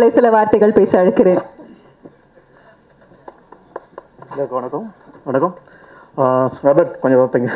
அவர்களை சில வார்த்தைகள் பேச அழைக்கிறேன் எல்லாருக்கும் வணக்கம் வணக்கம் ராபர்ட் கொஞ்சம் பார்ப்பீங்க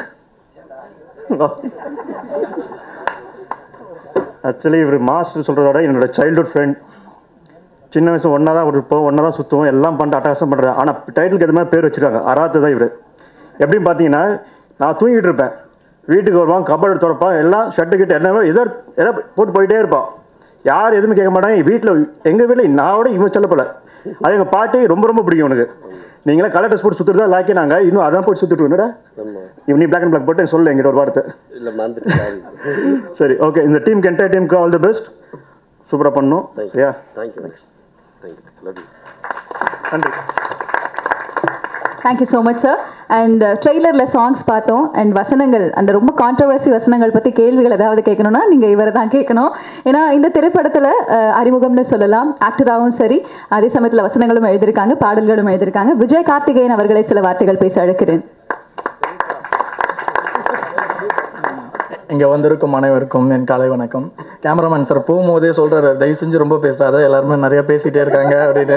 ஆக்சுவலி இவர் மாஸ்டர் சொல்கிறத விட என்னோட சைல்ட்ஹுட் ஃப்ரெண்ட் சின்ன வயசு ஒன்றா தான் இருப்போம் ஒன்றா தான் சுற்றுவோம் எல்லாம் பண்ணிட்டு அட்டகாசம் பண்ணுறாரு ஆனால் டைட்டிலுக்கு எது மாதிரி பேர் வச்சுருக்காங்க அராத்து தான் இவர் எப்படின்னு பார்த்தீங்கன்னா நான் தூங்கிட்டு இருப்பேன் வீட்டுக்கு வருவான் கபடி திறப்பான் எல்லாம் ஷர்ட்டு கிட்ட எல்லாமே எதோ எதோ போட்டு போயிட்டே இருப்பான் யார் எதுவுமே கேட்க மாட்டாங்க வீட்டில் எங்கள் வீட்டில் நான் விட இவன் செல்ல போல அது எங்கள் பாட்டி ரொம்ப ரொம்ப பிடிக்கும் உனக்கு நீங்களே கலர் ட்ரெஸ் போட்டு சுற்றுட்டு தான் லாக்கி நாங்கள் இன்னும் அதான் போட்டு சுற்றிட்டு என்னடா இவன் நீ பிளாக் அண்ட் பிளாக் போட்டு சொல்லு எங்கிட்ட ஒரு வார்த்தை இல்லை மறந்துட்டு சரி ஓகே இந்த டீமுக்கு என்டையர் டீமுக்கு ஆல் தி பெஸ்ட் சூப்பராக பண்ணணும் சரியா தேங்க்யூ தேங்க்யூ லவ் யூ நன்றி thank you so much sir and ட்ரெய்லரில் சாங்ஸ் பார்த்தோம் அண்ட் வசனங்கள் அந்த ரொம்ப கான்ட்ரவர்சி வசனங்கள் பற்றி கேள்விகள் ஏதாவது கேட்கணும்னா நீங்கள் இவரை தான் கேட்கணும் ஏன்னா இந்த திரைப்படத்தில் அறிமுகம்னு சொல்லலாம் ஆக்டராகவும் சரி அதே சமயத்தில் வசனங்களும் எழுதியிருக்காங்க பாடல்களும் எழுதியிருக்காங்க விஜய் கார்த்திகேயன் அவர்களை சில வார்த்தைகள் பேச அழைக்கிறேன் இங்கே வந்திருக்கும் அனைவருக்கும் என் காலை வணக்கம் கேமராமேன் சார் போகும்போதே சொல்கிறாரு தயவு செஞ்சு ரொம்ப பேசுகிறாரு எல்லாருமே நிறைய பேசிகிட்டே இருக்காங்க அப்படின்னு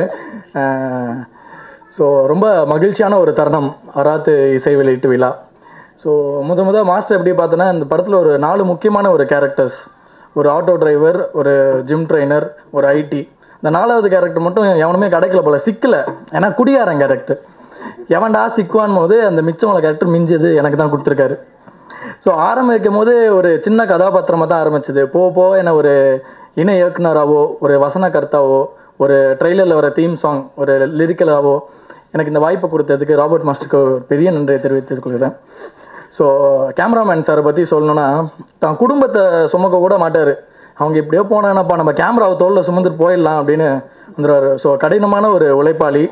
ஸோ ரொம்ப மகிழ்ச்சியான ஒரு தருணம் அராத்து இசை வெளியீட்டு விழா ஸோ முத முத மாஸ்டர் எப்படி பார்த்தோன்னா இந்த படத்தில் ஒரு நாலு முக்கியமான ஒரு கேரக்டர்ஸ் ஒரு ஆட்டோ டிரைவர் ஒரு ஜிம் ட்ரைனர் ஒரு ஐடி இந்த நாலாவது கேரக்டர் மட்டும் எவனுமே கிடைக்கல போல சிக்கல ஏன்னா குடியாரன் கேரக்டர் எவன்டா சிக்குவான் போது அந்த மிச்சமான கேரக்டர் மிஞ்சது எனக்கு தான் கொடுத்துருக்காரு ஸோ ஆரம்பிக்கும் போது ஒரு சின்ன கதாபாத்திரமாக தான் ஆரம்பிச்சது போக போக என்ன ஒரு இணை இயக்குனராவோ ஒரு வசனகர்த்தாவோ ஒரு ட்ரெய்லரில் வர தீம் சாங் ஒரு லிரிக்கலாவோ எனக்கு இந்த வாய்ப்பை கொடுத்ததுக்கு ராபர்ட் மாஸ்டருக்கு ஒரு பெரிய நன்றியை தெரிவித்துக் கொள்கிறேன் ஸோ கேமராமேன் சாரை பற்றி சொல்லணும்னா தான் குடும்பத்தை சுமக்க கூட மாட்டார் அவங்க எப்படியோ போனானப்பா நம்ம கேமராவை தோளில் சுமந்துட்டு போயிடலாம் அப்படின்னு வந்துடுவார் ஸோ கடினமான ஒரு உழைப்பாளி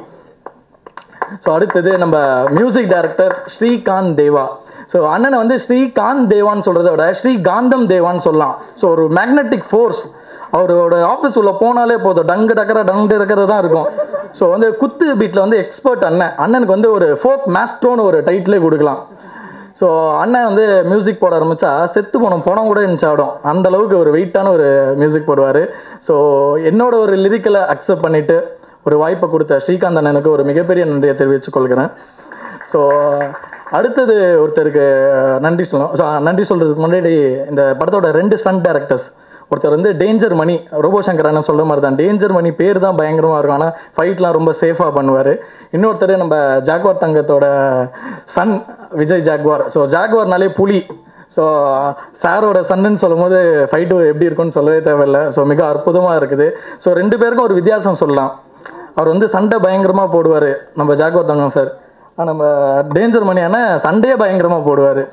ஸோ அடுத்தது நம்ம music director Srikanth Deva so அண்ணனை வந்து ஸ்ரீகாந்த் தேவான்னு சொல்கிறத விட ஸ்ரீகாந்தம் தேவான்னு சொல்லலாம் ஸோ ஒரு மேக்னெட்டிக் ஃபோர்ஸ் அவரோட ஆஃபீஸ் உள்ள போனாலே போதும் டங்கு டக்கர டங்கு டக்கர தான் இருக்கும் ஸோ வந்து குத்து பீட்டில் வந்து எக்ஸ்பர்ட் அண்ணன் அண்ணனுக்கு வந்து ஒரு ஃபோக் மேஸ்ட்ரோன்னு ஒரு டைட்டிலே கொடுக்கலாம் ஸோ அண்ணன் வந்து மியூசிக் போட ஆரம்பிச்சா செத்து போனோம் பணம் கூட இருந்துச்சு ஆடும் அந்த அளவுக்கு ஒரு வெயிட்டான ஒரு மியூசிக் போடுவார் ஸோ என்னோட ஒரு லிரிக்கலை அக்செப்ட் பண்ணிட்டு ஒரு வாய்ப்பை கொடுத்த ஸ்ரீகாந்த் அண்ணனுக்கு ஒரு மிகப்பெரிய நன்றியை தெரிவித்துக் கொள்கிறேன் ஸோ அடுத்தது ஒருத்தருக்கு நன்றி சொல்லணும் ஸோ நன்றி சொல்கிறதுக்கு முன்னாடி இந்த படத்தோட ரெண்டு ஸ்டண்ட் டேரக்டர்ஸ் ஒருத்தர் வந்து டேஞ்சர் மணி ரோபோ சங்கர் அண்ணன் சொல்ற மாதிரி தான் டேஞ்சர் மணி பேர் தான் பயங்கரமாக இருக்கும் ஆனால் ஃபைட்லாம் ரொம்ப சேஃபாக பண்ணுவார் இன்னொருத்தர் நம்ம ஜாக்வார் தங்கத்தோட சன் விஜய் ஜாக்வார் ஸோ ஜாக்வார்னாலே புலி ஸோ சாரோட சன்னுன்னு சொல்லும்போது ஃபைட்டு எப்படி இருக்கும்னு சொல்லவே தேவையில்லை ஸோ மிக அற்புதமாக இருக்குது ஸோ ரெண்டு பேருக்கும் ஒரு வித்தியாசம் சொல்லலாம் அவர் வந்து சண்டை பயங்கரமாக போடுவார் நம்ம ஜாக்வார் தங்கம் சார் நம்ம டேஞ்சர் மணி அண்ணன் சண்டையே பயங்கரமாக போடுவார்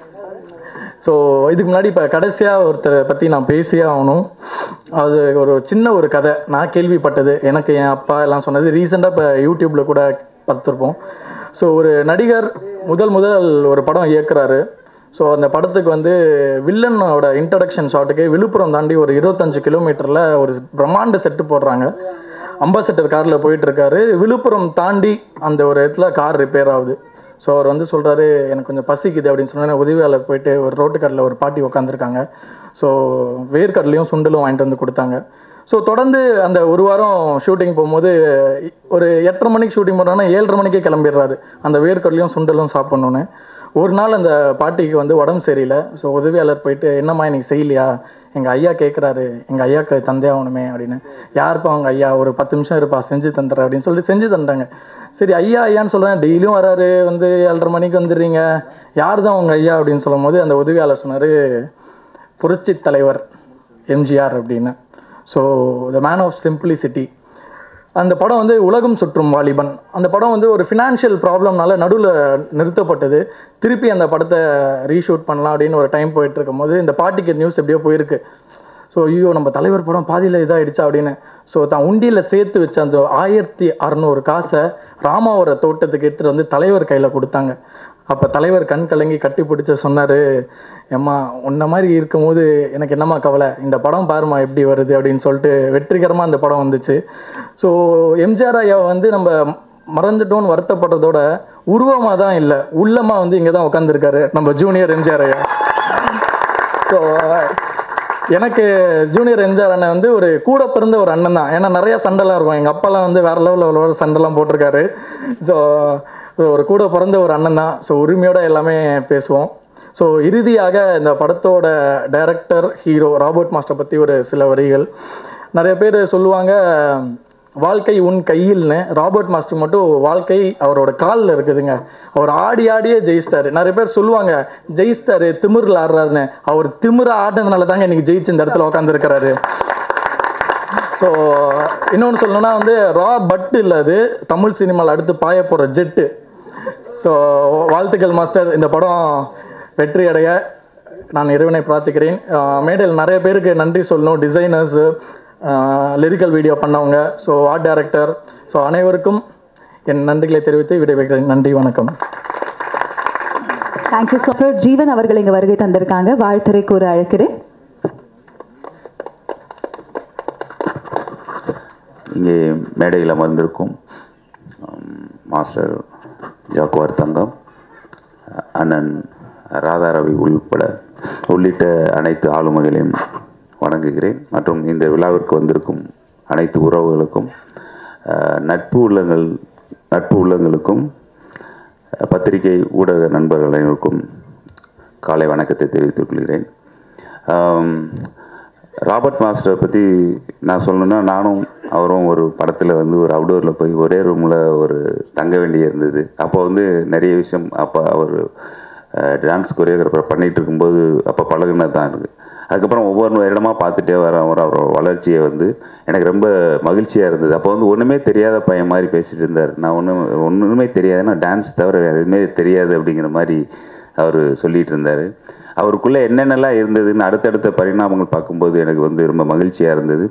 ஸோ இதுக்கு முன்னாடி இப்போ கடைசியாக ஒருத்தரை பற்றி நான் பேசியே ஆகணும் அது ஒரு சின்ன ஒரு கதை நான் கேள்விப்பட்டது எனக்கு என் அப்பா எல்லாம் சொன்னது ரீசெண்டாக இப்போ யூடியூப்பில் கூட பார்த்துருப்போம் ஸோ ஒரு நடிகர் முதல் முதல் ஒரு படம் இயக்குறாரு ஸோ அந்த படத்துக்கு வந்து வில்லனோட இன்ட்ரடக்ஷன் ஷாட்டுக்கு விழுப்புரம் தாண்டி ஒரு இருபத்தஞ்சு கிலோமீட்டரில் ஒரு பிரம்மாண்ட செட்டு போடுறாங்க அம்பாசிடர் காரில் போயிட்டுருக்காரு விழுப்புரம் தாண்டி அந்த ஒரு இடத்துல கார் ரிப்பேர் ஆகுது ஸோ அவர் வந்து சொல்கிறாரு எனக்கு கொஞ்சம் பசிக்குது அப்படின்னு சொன்னா உதவியாளர் போயிட்டு ஒரு ரோட்டு கடையில் ஒரு பாட்டி உட்காந்துருக்காங்க ஸோ வேர்க்கடலையும் சுண்டலும் வாங்கிட்டு வந்து கொடுத்தாங்க ஸோ தொடர்ந்து அந்த ஒரு வாரம் ஷூட்டிங் போகும்போது ஒரு எட்டரை மணிக்கு ஷூட்டிங் போடுறாங்கன்னா ஏழரை மணிக்கே கிளம்பிடுறாரு அந்த வேர்க்கடலையும் சுண்டலும் சாப்பிட்ணுன்னு ஒரு நாள் அந்த பாட்டிக்கு வந்து உடம்பு சரியில்லை ஸோ உதவியாளர் போயிட்டு என்னம்மா இன்னைக்கு செய்யலையா எங்கள் ஐயா கேட்குறாரு எங்கள் ஐயாக்கு தந்தே ஆகணுமே அப்படின்னு யாருப்பா அவங்க ஐயா ஒரு பத்து நிமிஷம் இருப்பா செஞ்சு தந்துடுறேன் அப்படின்னு சொல்லிட்டு செஞ்சு தந்தாங்க சரி ஐயா ஐயான்னு சொல்கிறேன் டெய்லியும் வராரு வந்து ஏழரை மணிக்கு வந்துடுறீங்க யார் தான் உங்கள் ஐயா அப்படின்னு சொல்லும் போது அந்த உதவியாளர் சொன்னார் புரட்சி தலைவர் எம்ஜிஆர் அப்படின்னு so the man of simplicity அந்த படம் வந்து உலகம் சுற்றும் வாலிபன் அந்த படம் வந்து ஒரு ஃபினான்ஷியல் ப்ராப்ளம்னால நடுவில் நிறுத்தப்பட்டது திருப்பி அந்த படத்தை ரீஷூட் பண்ணலாம் அப்படின்னு ஒரு டைம் போயிட்டு இருக்கும்போது இந்த பாட்டிக்கு நியூஸ் எப்படியோ போயிருக்கு ஸோ ஐயோ நம்ம தலைவர் படம் பாதியில் இதாகிடுச்சா அப்படின்னு ஸோ தான் உண்டியில் சேர்த்து வச்ச அந்த ஆயிரத்தி அறநூறு காசை ராமாவோட தோட்டத்துக்கு எடுத்துகிட்டு வந்து தலைவர் கையில் கொடுத்தாங்க அப்போ தலைவர் கண் கலங்கி கட்டி பிடிச்ச சொன்னார் ஏம்மா உன்ன மாதிரி இருக்கும்போது எனக்கு என்னம்மா கவலை இந்த படம் பாருமா எப்படி வருது அப்படின்னு சொல்லிட்டு வெற்றிகரமாக அந்த படம் வந்துச்சு ஸோ எம்ஜிஆர் ஐயா வந்து நம்ம மறந்துட்டோன்னு வருத்தப்படுறதோட உருவமாக தான் இல்லை உள்ளமாக வந்து இங்கே தான் உட்காந்துருக்காரு நம்ம ஜூனியர் எம்ஜிஆர் ஐயா ஸோ எனக்கு ஜூனியர் எம்ஜிஆர் அண்ணன் வந்து ஒரு கூட பிறந்த ஒரு அண்ணன் தான் ஏன்னா நிறைய சண்டைலாம் இருக்கும் எங்கள் அப்பாலாம் வந்து வேற லெவலில் சண்டைலாம் போட்டிருக்காரு ஸோ ஒரு கூட பிறந்த ஒரு அண்ணன் தான் ஸோ உரிமையோட எல்லாமே பேசுவோம் ஸோ இறுதியாக இந்த படத்தோட டைரக்டர் ஹீரோ ராபர்ட் மாஸ்டர் பற்றி ஒரு சில வரிகள் நிறைய பேர் சொல்லுவாங்க வாழ்க்கை உன் கையில்னு ராபர்ட் மாஸ்டர் மட்டும் வாழ்க்கை அவரோட காலில் இருக்குதுங்க அவர் ஆடி ஆடியே ஜெயிச்சிட்டாரு நிறைய பேர் சொல்லுவாங்க ஜெயிச்சிட்டாரு திமிரில் ஆடுறாருன்னு அவர் திமிர ஆடினதுனால தாங்க இன்னைக்கு ஜெயிச்சு இந்த இடத்துல உட்காந்துருக்கிறாரு ஸோ இன்னொன்று சொல்லணும்னா வந்து ரா பட் இல்லை அது தமிழ் சினிமாவில் அடுத்து பாய போகிற ஜெட்டு ஸோ வாழ்த்துக்கள் மாஸ்டர் இந்த படம் வெற்றி அடைய நான் இறைவனை பிரார்த்திக்கிறேன் ஆஹ் மேடையில் நிறைய பேருக்கு நன்றி சொல்லணும் டிசைனர்ஸு லிரிக்கல் வீடியோ பண்ணவங்க ஸோ ஆர்ட் டைரக்டர் ஸோ அனைவருக்கும் என் நன்றிகளை தெரிவித்து விடைபெறுகிறேன் நன்றி வணக்கம் தேங்க்யூ ஸோ ஜீவன் அவர்கள் இங்கே வருகை தந்திருக்காங்க வாழ்த்துறை கூற அழைக்கிறேன் இங்கே மேடையில் அமர்ந்திருக்கும் உம், மாஸ்டர் ஜாக்குவார் தங்கம் அண்ணன் ராதாரவி உள்பட உள்ளிட்ட அனைத்து ஆளுமைகளையும் வணங்குகிறேன் மற்றும் இந்த விழாவிற்கு வந்திருக்கும் அனைத்து உறவுகளுக்கும் அஹ், நட்பு உள்ளங்கள் நட்பு உள்ளங்களுக்கும் அஹ், பத்திரிகை ஊடக நண்பர்கள் அனைவருக்கும் காலை வணக்கத்தை தெரிவித்துக் கொள்கிறேன் ஆம், ராபர்ட் மாஸ்டர் பற்றி நான் சொல்லணும்னா நானும் அவரும் ஒரு படத்தில் வந்து ஒரு அவுடோரில் போய் ஒரே ரூமில் ஒரு தங்க வேண்டிய இருந்தது அப்போ வந்து நிறைய விஷயம் அப்போ அவர் டான்ஸ் கொரியோகிராஃபர் பண்ணிகிட்டு இருக்கும்போது அப்போ பழகுனது தான் இருக்குது அதுக்கப்புறம் ஒவ்வொரு இடமா பார்த்துட்டே வர வர அவரோட வளர்ச்சியை வந்து எனக்கு ரொம்ப மகிழ்ச்சியாக இருந்தது அப்போ வந்து ஒன்றுமே தெரியாத பையன் மாதிரி பேசிட்டு இருந்தார் நான் ஒன்றும் ஒன்றுமே தெரியாதுன்னா டான்ஸ் தவிர வேறு எதுவுமே தெரியாது அப்படிங்கிற மாதிரி அவர் சொல்லிட்டு இருந்தார் அவருக்குள்ளே என்னென்னலாம் இருந்ததுன்னு அடுத்தடுத்த பரிணாமங்கள் பார்க்கும்போது எனக்கு வந்து ரொம்ப மகிழ்ச்சியாக இருந்தது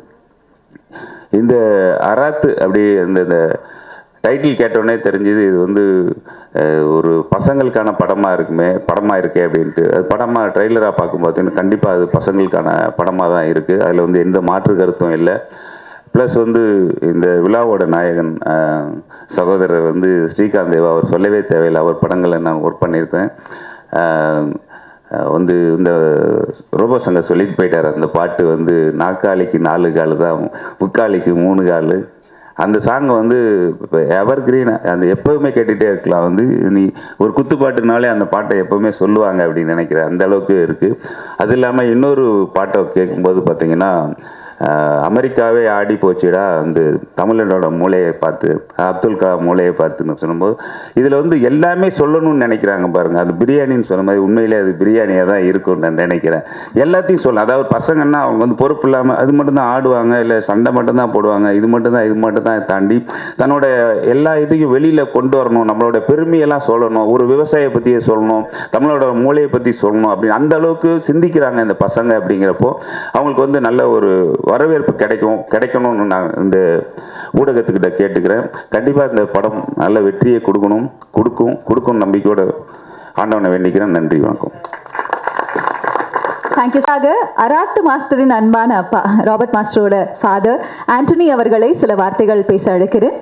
இந்த அராத்து அப்படி அந்த இந்த டைட்டில் கேட்டோடனே தெரிஞ்சது இது வந்து அஹ், ஒரு பசங்களுக்கான படமாக இருக்குமே படமாக இருக்கே அப்படின்ட்டு அது படமாக ட்ரெய்லராக பார்க்கும் பார்த்தீங்கன்னா கண்டிப்பாக அது பசங்களுக்கான படமாக தான் இருக்குது அதில் வந்து எந்த மாற்று கருத்தும் இல்லை ப்ளஸ் வந்து இந்த விழாவோட நாயகன் அஹ், சகோதரர் வந்து ஸ்ரீகாந்த் தேவா அவர் சொல்லவே தேவையில்லை அவர் படங்களை நான் ஒர்க் பண்ணியிருக்கேன் அஹ், அஹ் வந்து இந்த ரோபோ சங்கர் சொல்லிட்டு போயிட்டார் அந்த பாட்டு வந்து நாக்காளிக்கு நாலு கால் தான் முக்காலிக்கு மூணு கால் அந்த சாங்கை வந்து இப்போ எவர் கிரீன் அந்த எப்போவுமே கேட்டுகிட்டே இருக்கலாம் வந்து நீ ஒரு குத்துப்பாட்டுனாலே அந்த பாட்டை எப்போவுமே சொல்லுவாங்க அப்படின்னு நினைக்கிறேன் அந்த அளவுக்கு இருக்குது அது இல்லாமல் இன்னொரு பாட்டை கேட்கும்போது பார்த்தீங்கன்னா ஆஹ், அமெரிக்காவே ஆடி போச்சுடா வந்து தமிழனோட மூளையை பார்த்து அப்துல் கலாம் மூளையை பார்த்துன்னு சொல்லும்போது இதில் வந்து எல்லாமே சொல்லணும்னு நினைக்கிறாங்க பாருங்க அது பிரியாணின்னு சொன்ன மாதிரி உண்மையிலே அது பிரியாணியாக தான் இருக்கும்னு நான் நினைக்கிறேன் எல்லாத்தையும் சொல்லலாம் அதாவது பசங்கன்னா அவங்க வந்து பொறுப்பு இல்லாமல் அது மட்டும்தான் ஆடுவாங்க இல்லை சண்டை மட்டும்தான் போடுவாங்க இது மட்டும்தான் இது மட்டும்தான் தாண்டி தன்னோட எல்லா இதையும் வெளியில் கொண்டு வரணும் நம்மளோட பெருமையெல்லாம் சொல்லணும் ஒரு விவசாயியை பற்றியே சொல்லணும் தமிழோட மூளையை பற்றி சொல்லணும் அப்படின்னு அந்த அளவுக்கு சிந்திக்கிறாங்க இந்த பசங்க அப்படிங்கிறப்போ அவங்களுக்கு வந்து நல்ல ஒரு வரவேற்பு கிடைக்கும் கிடைக்கணும்னு நான் இந்த ஊடகத்துக்கிட்ட கேட்டுக்கிறேன் கண்டிப்பாக இந்த படம் நல்ல வெற்றியை கொடுக்கணும் கொடுக்கும் கொடுக்கும் நம்பிக்கையோட ஆண்டவனை வேண்டிக்கிறேன் நன்றி வணக்கம் தேங்க்யூ ஆக அராட்டு மாஸ்டரின் அன்பான அப்பா ராபர்ட் மாஸ்டரோட ஃபாதர் ஆண்டனி அவர்களை சில வார்த்தைகள் பேச அழைக்கிறேன்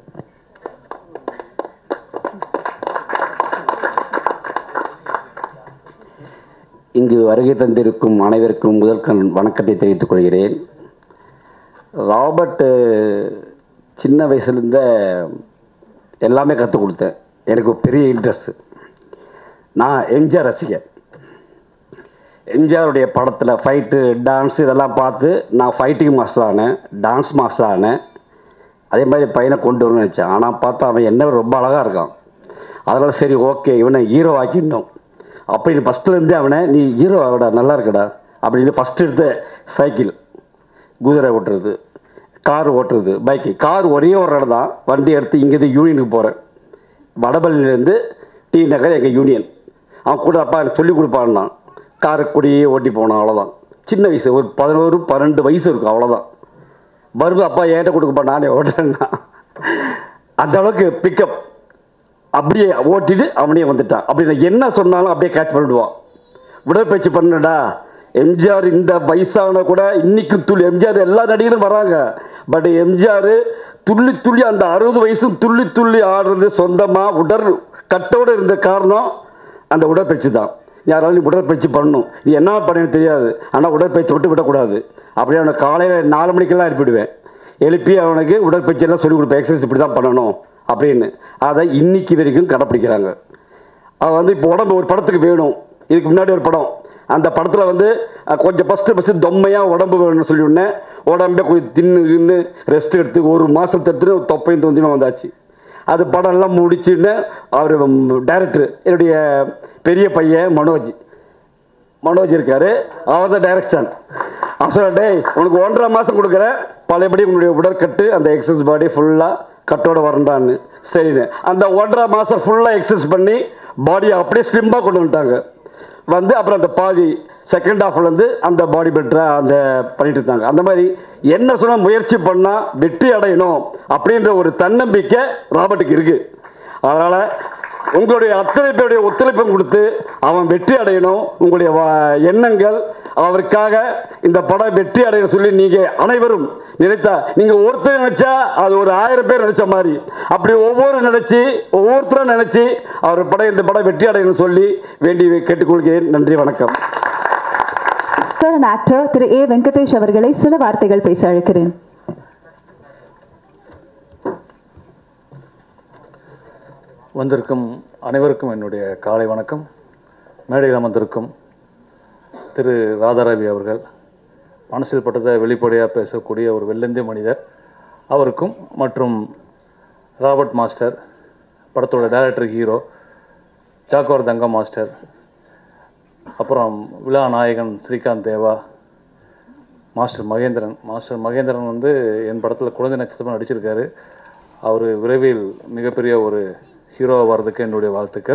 இங்கு வருகை தந்திருக்கும் அனைவருக்கும் முதல் கண் வணக்கத்தை தெரிவித்துக் கொள்கிறேன் ராபர்ட் சின்ன வயசுலேருந்தே எல்லாமே கற்றுக் கொடுத்தேன் எனக்கு ஒரு பெரிய இன்ட்ரெஸ்ட் நான் எம்ஜிஆர் ரசிகர் எம்ஜிஆருடைய படத்தில் ஃபைட்டு டான்ஸ் இதெல்லாம் பார்த்து நான் ஃபைட்டிங் மாஸ்டர் ஆனேன் டான்ஸ் மாஸ்டர் ஆனேன் அதே மாதிரி பையனை கொண்டு வரணும்னு நினச்சேன் ஆனால் பார்த்தா அவன் என்ன விட ரொம்ப அழகாக இருக்கான் அதனால் சரி ஓகே இவனை ஹீரோ ஆக்கிடணும் அப்படின்னு ஃபஸ்ட்டுலேருந்தே அவனை நீ ஹீரோ ஆகடா நல்லா இருக்கடா அப்படின்னு ஃபஸ்ட்டு எடுத்த சைக்கிள் குதிரை ஓட்டுறது கார் ஓட்டுறது பைக்கு கார் ஒரே ஒரு இடம் தான் வண்டி எடுத்து இங்கேருந்து யூனியனுக்கு போகிறேன் வடபள்ளியிலேருந்து டி நகர் எங்கள் யூனியன் அவன் கூட அப்பா எனக்கு சொல்லிக் கொடுப்பான்னா காரை கூடயே ஓட்டி போனான் அவ்வளோதான் சின்ன வயசு ஒரு பதினோரு பன்னெண்டு வயசு இருக்கும் அவ்வளோதான் வருது அப்பா ஏன்ட்ட கொடுக்கப்பா நானே ஓட்டுறேன்னா அந்த அளவுக்கு பிக்கப் அப்படியே ஓட்டிட்டு அவனே வந்துட்டான் அப்படி நான் என்ன சொன்னாலும் அப்படியே கேட்ச் பண்ணிடுவான் உடற்பயிற்சி பண்ணுடா எம்ஜிஆர் இந்த வயசான கூட இன்னைக்கு துள்ளி எம்ஜிஆர் எல்லா நடிகரும் வராங்க பட் எம்ஜிஆர் துள்ளி துள்ளி அந்த அறுபது வயசும் துள்ளி துள்ளி ஆடுறது சொந்தமாக உடல் கட்டோடு இருந்த காரணம் அந்த உடற்பயிற்சி தான் யாராலும் நீ உடற்பயிற்சி பண்ணணும் நீ என்ன பண்ணணும் தெரியாது ஆனால் உடற்பயிற்சி விட்டு விடக்கூடாது அப்படியே அவனை காலையில் நாலு மணிக்கெல்லாம் எழுப்பிடுவேன் எழுப்பி அவனுக்கு உடற்பயிற்சி எல்லாம் சொல்லிக் கொடுப்பேன் எக்ஸசைஸ் இப்படி தான் பண்ணணும் அப்படின்னு அதை இன்னைக்கு வரைக்கும் கடைப்பிடிக்கிறாங்க அவன் வந்து இப்போ உடம்பு ஒரு படத்துக்கு வேணும் இதுக்கு முன்னாடி ஒரு படம் அந்த படத்தில் வந்து அஹ், கொஞ்சம் ஃபஸ்ட்டு ஃபஸ்ட்டு தொம்மையாக உடம்பு வேணும்னு சொல்லி உடனே உடம்பே கொஞ்சம் தின்னு கின்னு ரெஸ்ட் எடுத்து ஒரு மாதம் தட்டு தொப்பையும் தொந்தியுமா வந்தாச்சு அது படம் எல்லாம் முடிச்சுன்னு அவர் டைரக்டர் என்னுடைய பெரிய பையன் மனோஜ் மனோஜ் இருக்காரு அவர் தான் டைரக்ஷன் அவர் சொல்ல டேய் உனக்கு ஒன்றரை மாதம் கொடுக்குறேன் பழையபடி உன்னுடைய உடற்கட்டு அந்த எக்ஸசைஸ் பாடி ஃபுல்லாக கட்டோட வரண்டான்னு சரின்னு அந்த ஒன்றரை மாதம் ஃபுல்லாக எக்ஸசைஸ் பண்ணி பாடியை அப்படியே ஸ்லிம்பாக கொண்டு வந்துட்டாங்க வந்து அப்புறம் அந்த பாதி செகண்ட் ஹாஃப்லேருந்து அந்த பாடி பில்டராக அந்த பண்ணிட்டு இருந்தாங்க அந்த மாதிரி என்ன சொன்ன முயற்சி பண்ணால் வெற்றி அடையணும் அப்படின்ற ஒரு தன்னம்பிக்கை ராபர்ட்டுக்கு இருக்குது அதனால் உங்களுடைய அத்தனை பேருடைய ஒத்துழைப்பும் கொடுத்து அவன் வெற்றி அடையணும் உங்களுடைய வ- எண்ணங்கள் அவருக்காக இந்த படம் வெற்றி அடைய சொல்லி நீங்க அனைவரும் நினைத்தா நீங்க ஒருத்தர் நினைச்சா அது ஒரு ஆயிரம் பேர் நினைச்ச மாதிரி அப்படி ஒவ்வொரு நினைச்சு ஒவ்வொருத்தரும் நினைச்சு அவர் படம் இந்த படம் வெற்றி அடையணும் சொல்லி வேண்டி கேட்டுக்கொள்கிறேன் நன்றி வணக்கம் சார் அண்ட் ஆக்டர் திரு ஏ வெங்கடேஷ் அவர்களை சில வார்த்தைகள் பேச அழைக்கிறேன் வந்திருக்கும் அனைவருக்கும் என்னுடைய காலை வணக்கம் மேடையில் அமர்ந்திருக்கும் திரு ராதாரவி அவர்கள் மனசில் பட்டதை வெளிப்படையாக பேசக்கூடிய ஒரு வெள்ளந்திய மனிதர் அவருக்கும் மற்றும் ராபர்ட் மாஸ்டர் படத்தோட director hero Jaguar Thangam master அப்புறம் விழா நாயகன் ஸ்ரீகாந்த் தேவா மாஸ்டர் மகேந்திரன் மாஸ்டர் மகேந்திரன் வந்து என் படத்தில் குழந்தை நட்சத்திரமாக நடிச்சிருக்காரு அவர் விரைவில் மிகப்பெரிய ஒரு ஹீரோவாக வர்றதுக்கு என்னுடைய வாழ்த்துக்கள்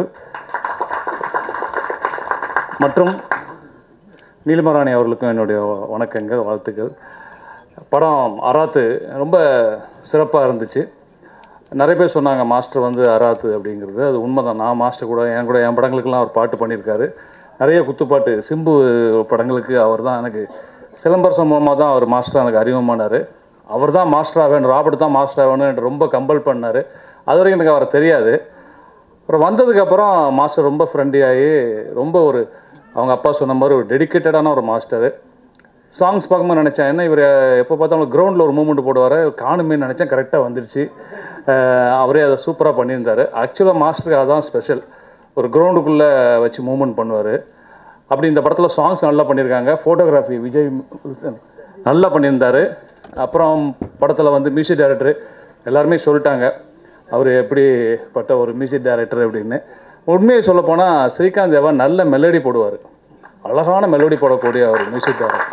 மற்றும் நீலமராணி அவர்களுக்கும் என்னுடைய வ- வணக்கங்கள் வாழ்த்துக்கள் படம் அராத்து ரொம்ப சிறப்பாக இருந்துச்சு நிறைய பேர் சொன்னாங்க மாஸ்டர் வந்து அராத்து அப்படிங்கிறது அது உண்மைதான் நான் மாஸ்டர் கூட என் கூட என் படங்களுக்கெல்லாம் அவர் பாட்டு பண்ணியிருக்காரு நிறைய குத்துப்பாட்டு சிம்பு படங்களுக்கு அவர் தான் எனக்கு சிலம்பரசன் மூலமாக தான் அவர் மாஸ்டர் எனக்கு அறிமுகமானார் அவர் தான் மாஸ்டர் ஆகணும் ராபர்ட் தான் மாஸ்டர் ஆகணும்னு ரொம்ப கம்பல் பண்ணார் அது வரைக்கும் எனக்கு அவரை தெரியாது அப்புறம் வந்ததுக்கப்புறம் மாஸ்டர் ரொம்ப ஃப்ரெண்ட்லி ஆகி ரொம்ப ஒரு அவங்க அப்பா சொன்ன மாதிரி ஒரு டெடிக்கேட்டடான ஒரு மாஸ்டர் சாங்ஸ் பார்க்கும்போது நினச்சேன் என்ன இவர் எப்போ பார்த்தாலும் கிரவுண்டில் ஒரு மூமெண்ட் போடுவார் காணுமே நினச்சேன் கரெக்டாக வந்துருச்சு அஹ் அவரே அதை சூப்பராக பண்ணியிருந்தார் ஆக்சுவலாக மாஸ்டருக்கு அதுதான் ஸ்பெஷல் ஒரு கிரவுண்டுக்குள்ளே வச்சு மூவ்மெண்ட் பண்ணுவார் அப்படி இந்த படத்தில் சாங்ஸ் நல்லா பண்ணியிருக்காங்க ஃபோட்டோகிராஃபி விஜய் நல்லா பண்ணியிருந்தார் அப்புறம் படத்தில் வந்து மியூசிக் டைரக்டர் எல்லாருமே சொல்லிட்டாங்க அவர் எப்படிப்பட்ட ஒரு மியூசிக் டைரக்டர் அப்படின்னு உண்மையை சொல்லப்போனால் ஸ்ரீகாந்த் தேவா நல்ல மெலடி போடுவார் அழகான மெலடி போடக்கூடிய ஒரு மியூசிக் டைரக்டர்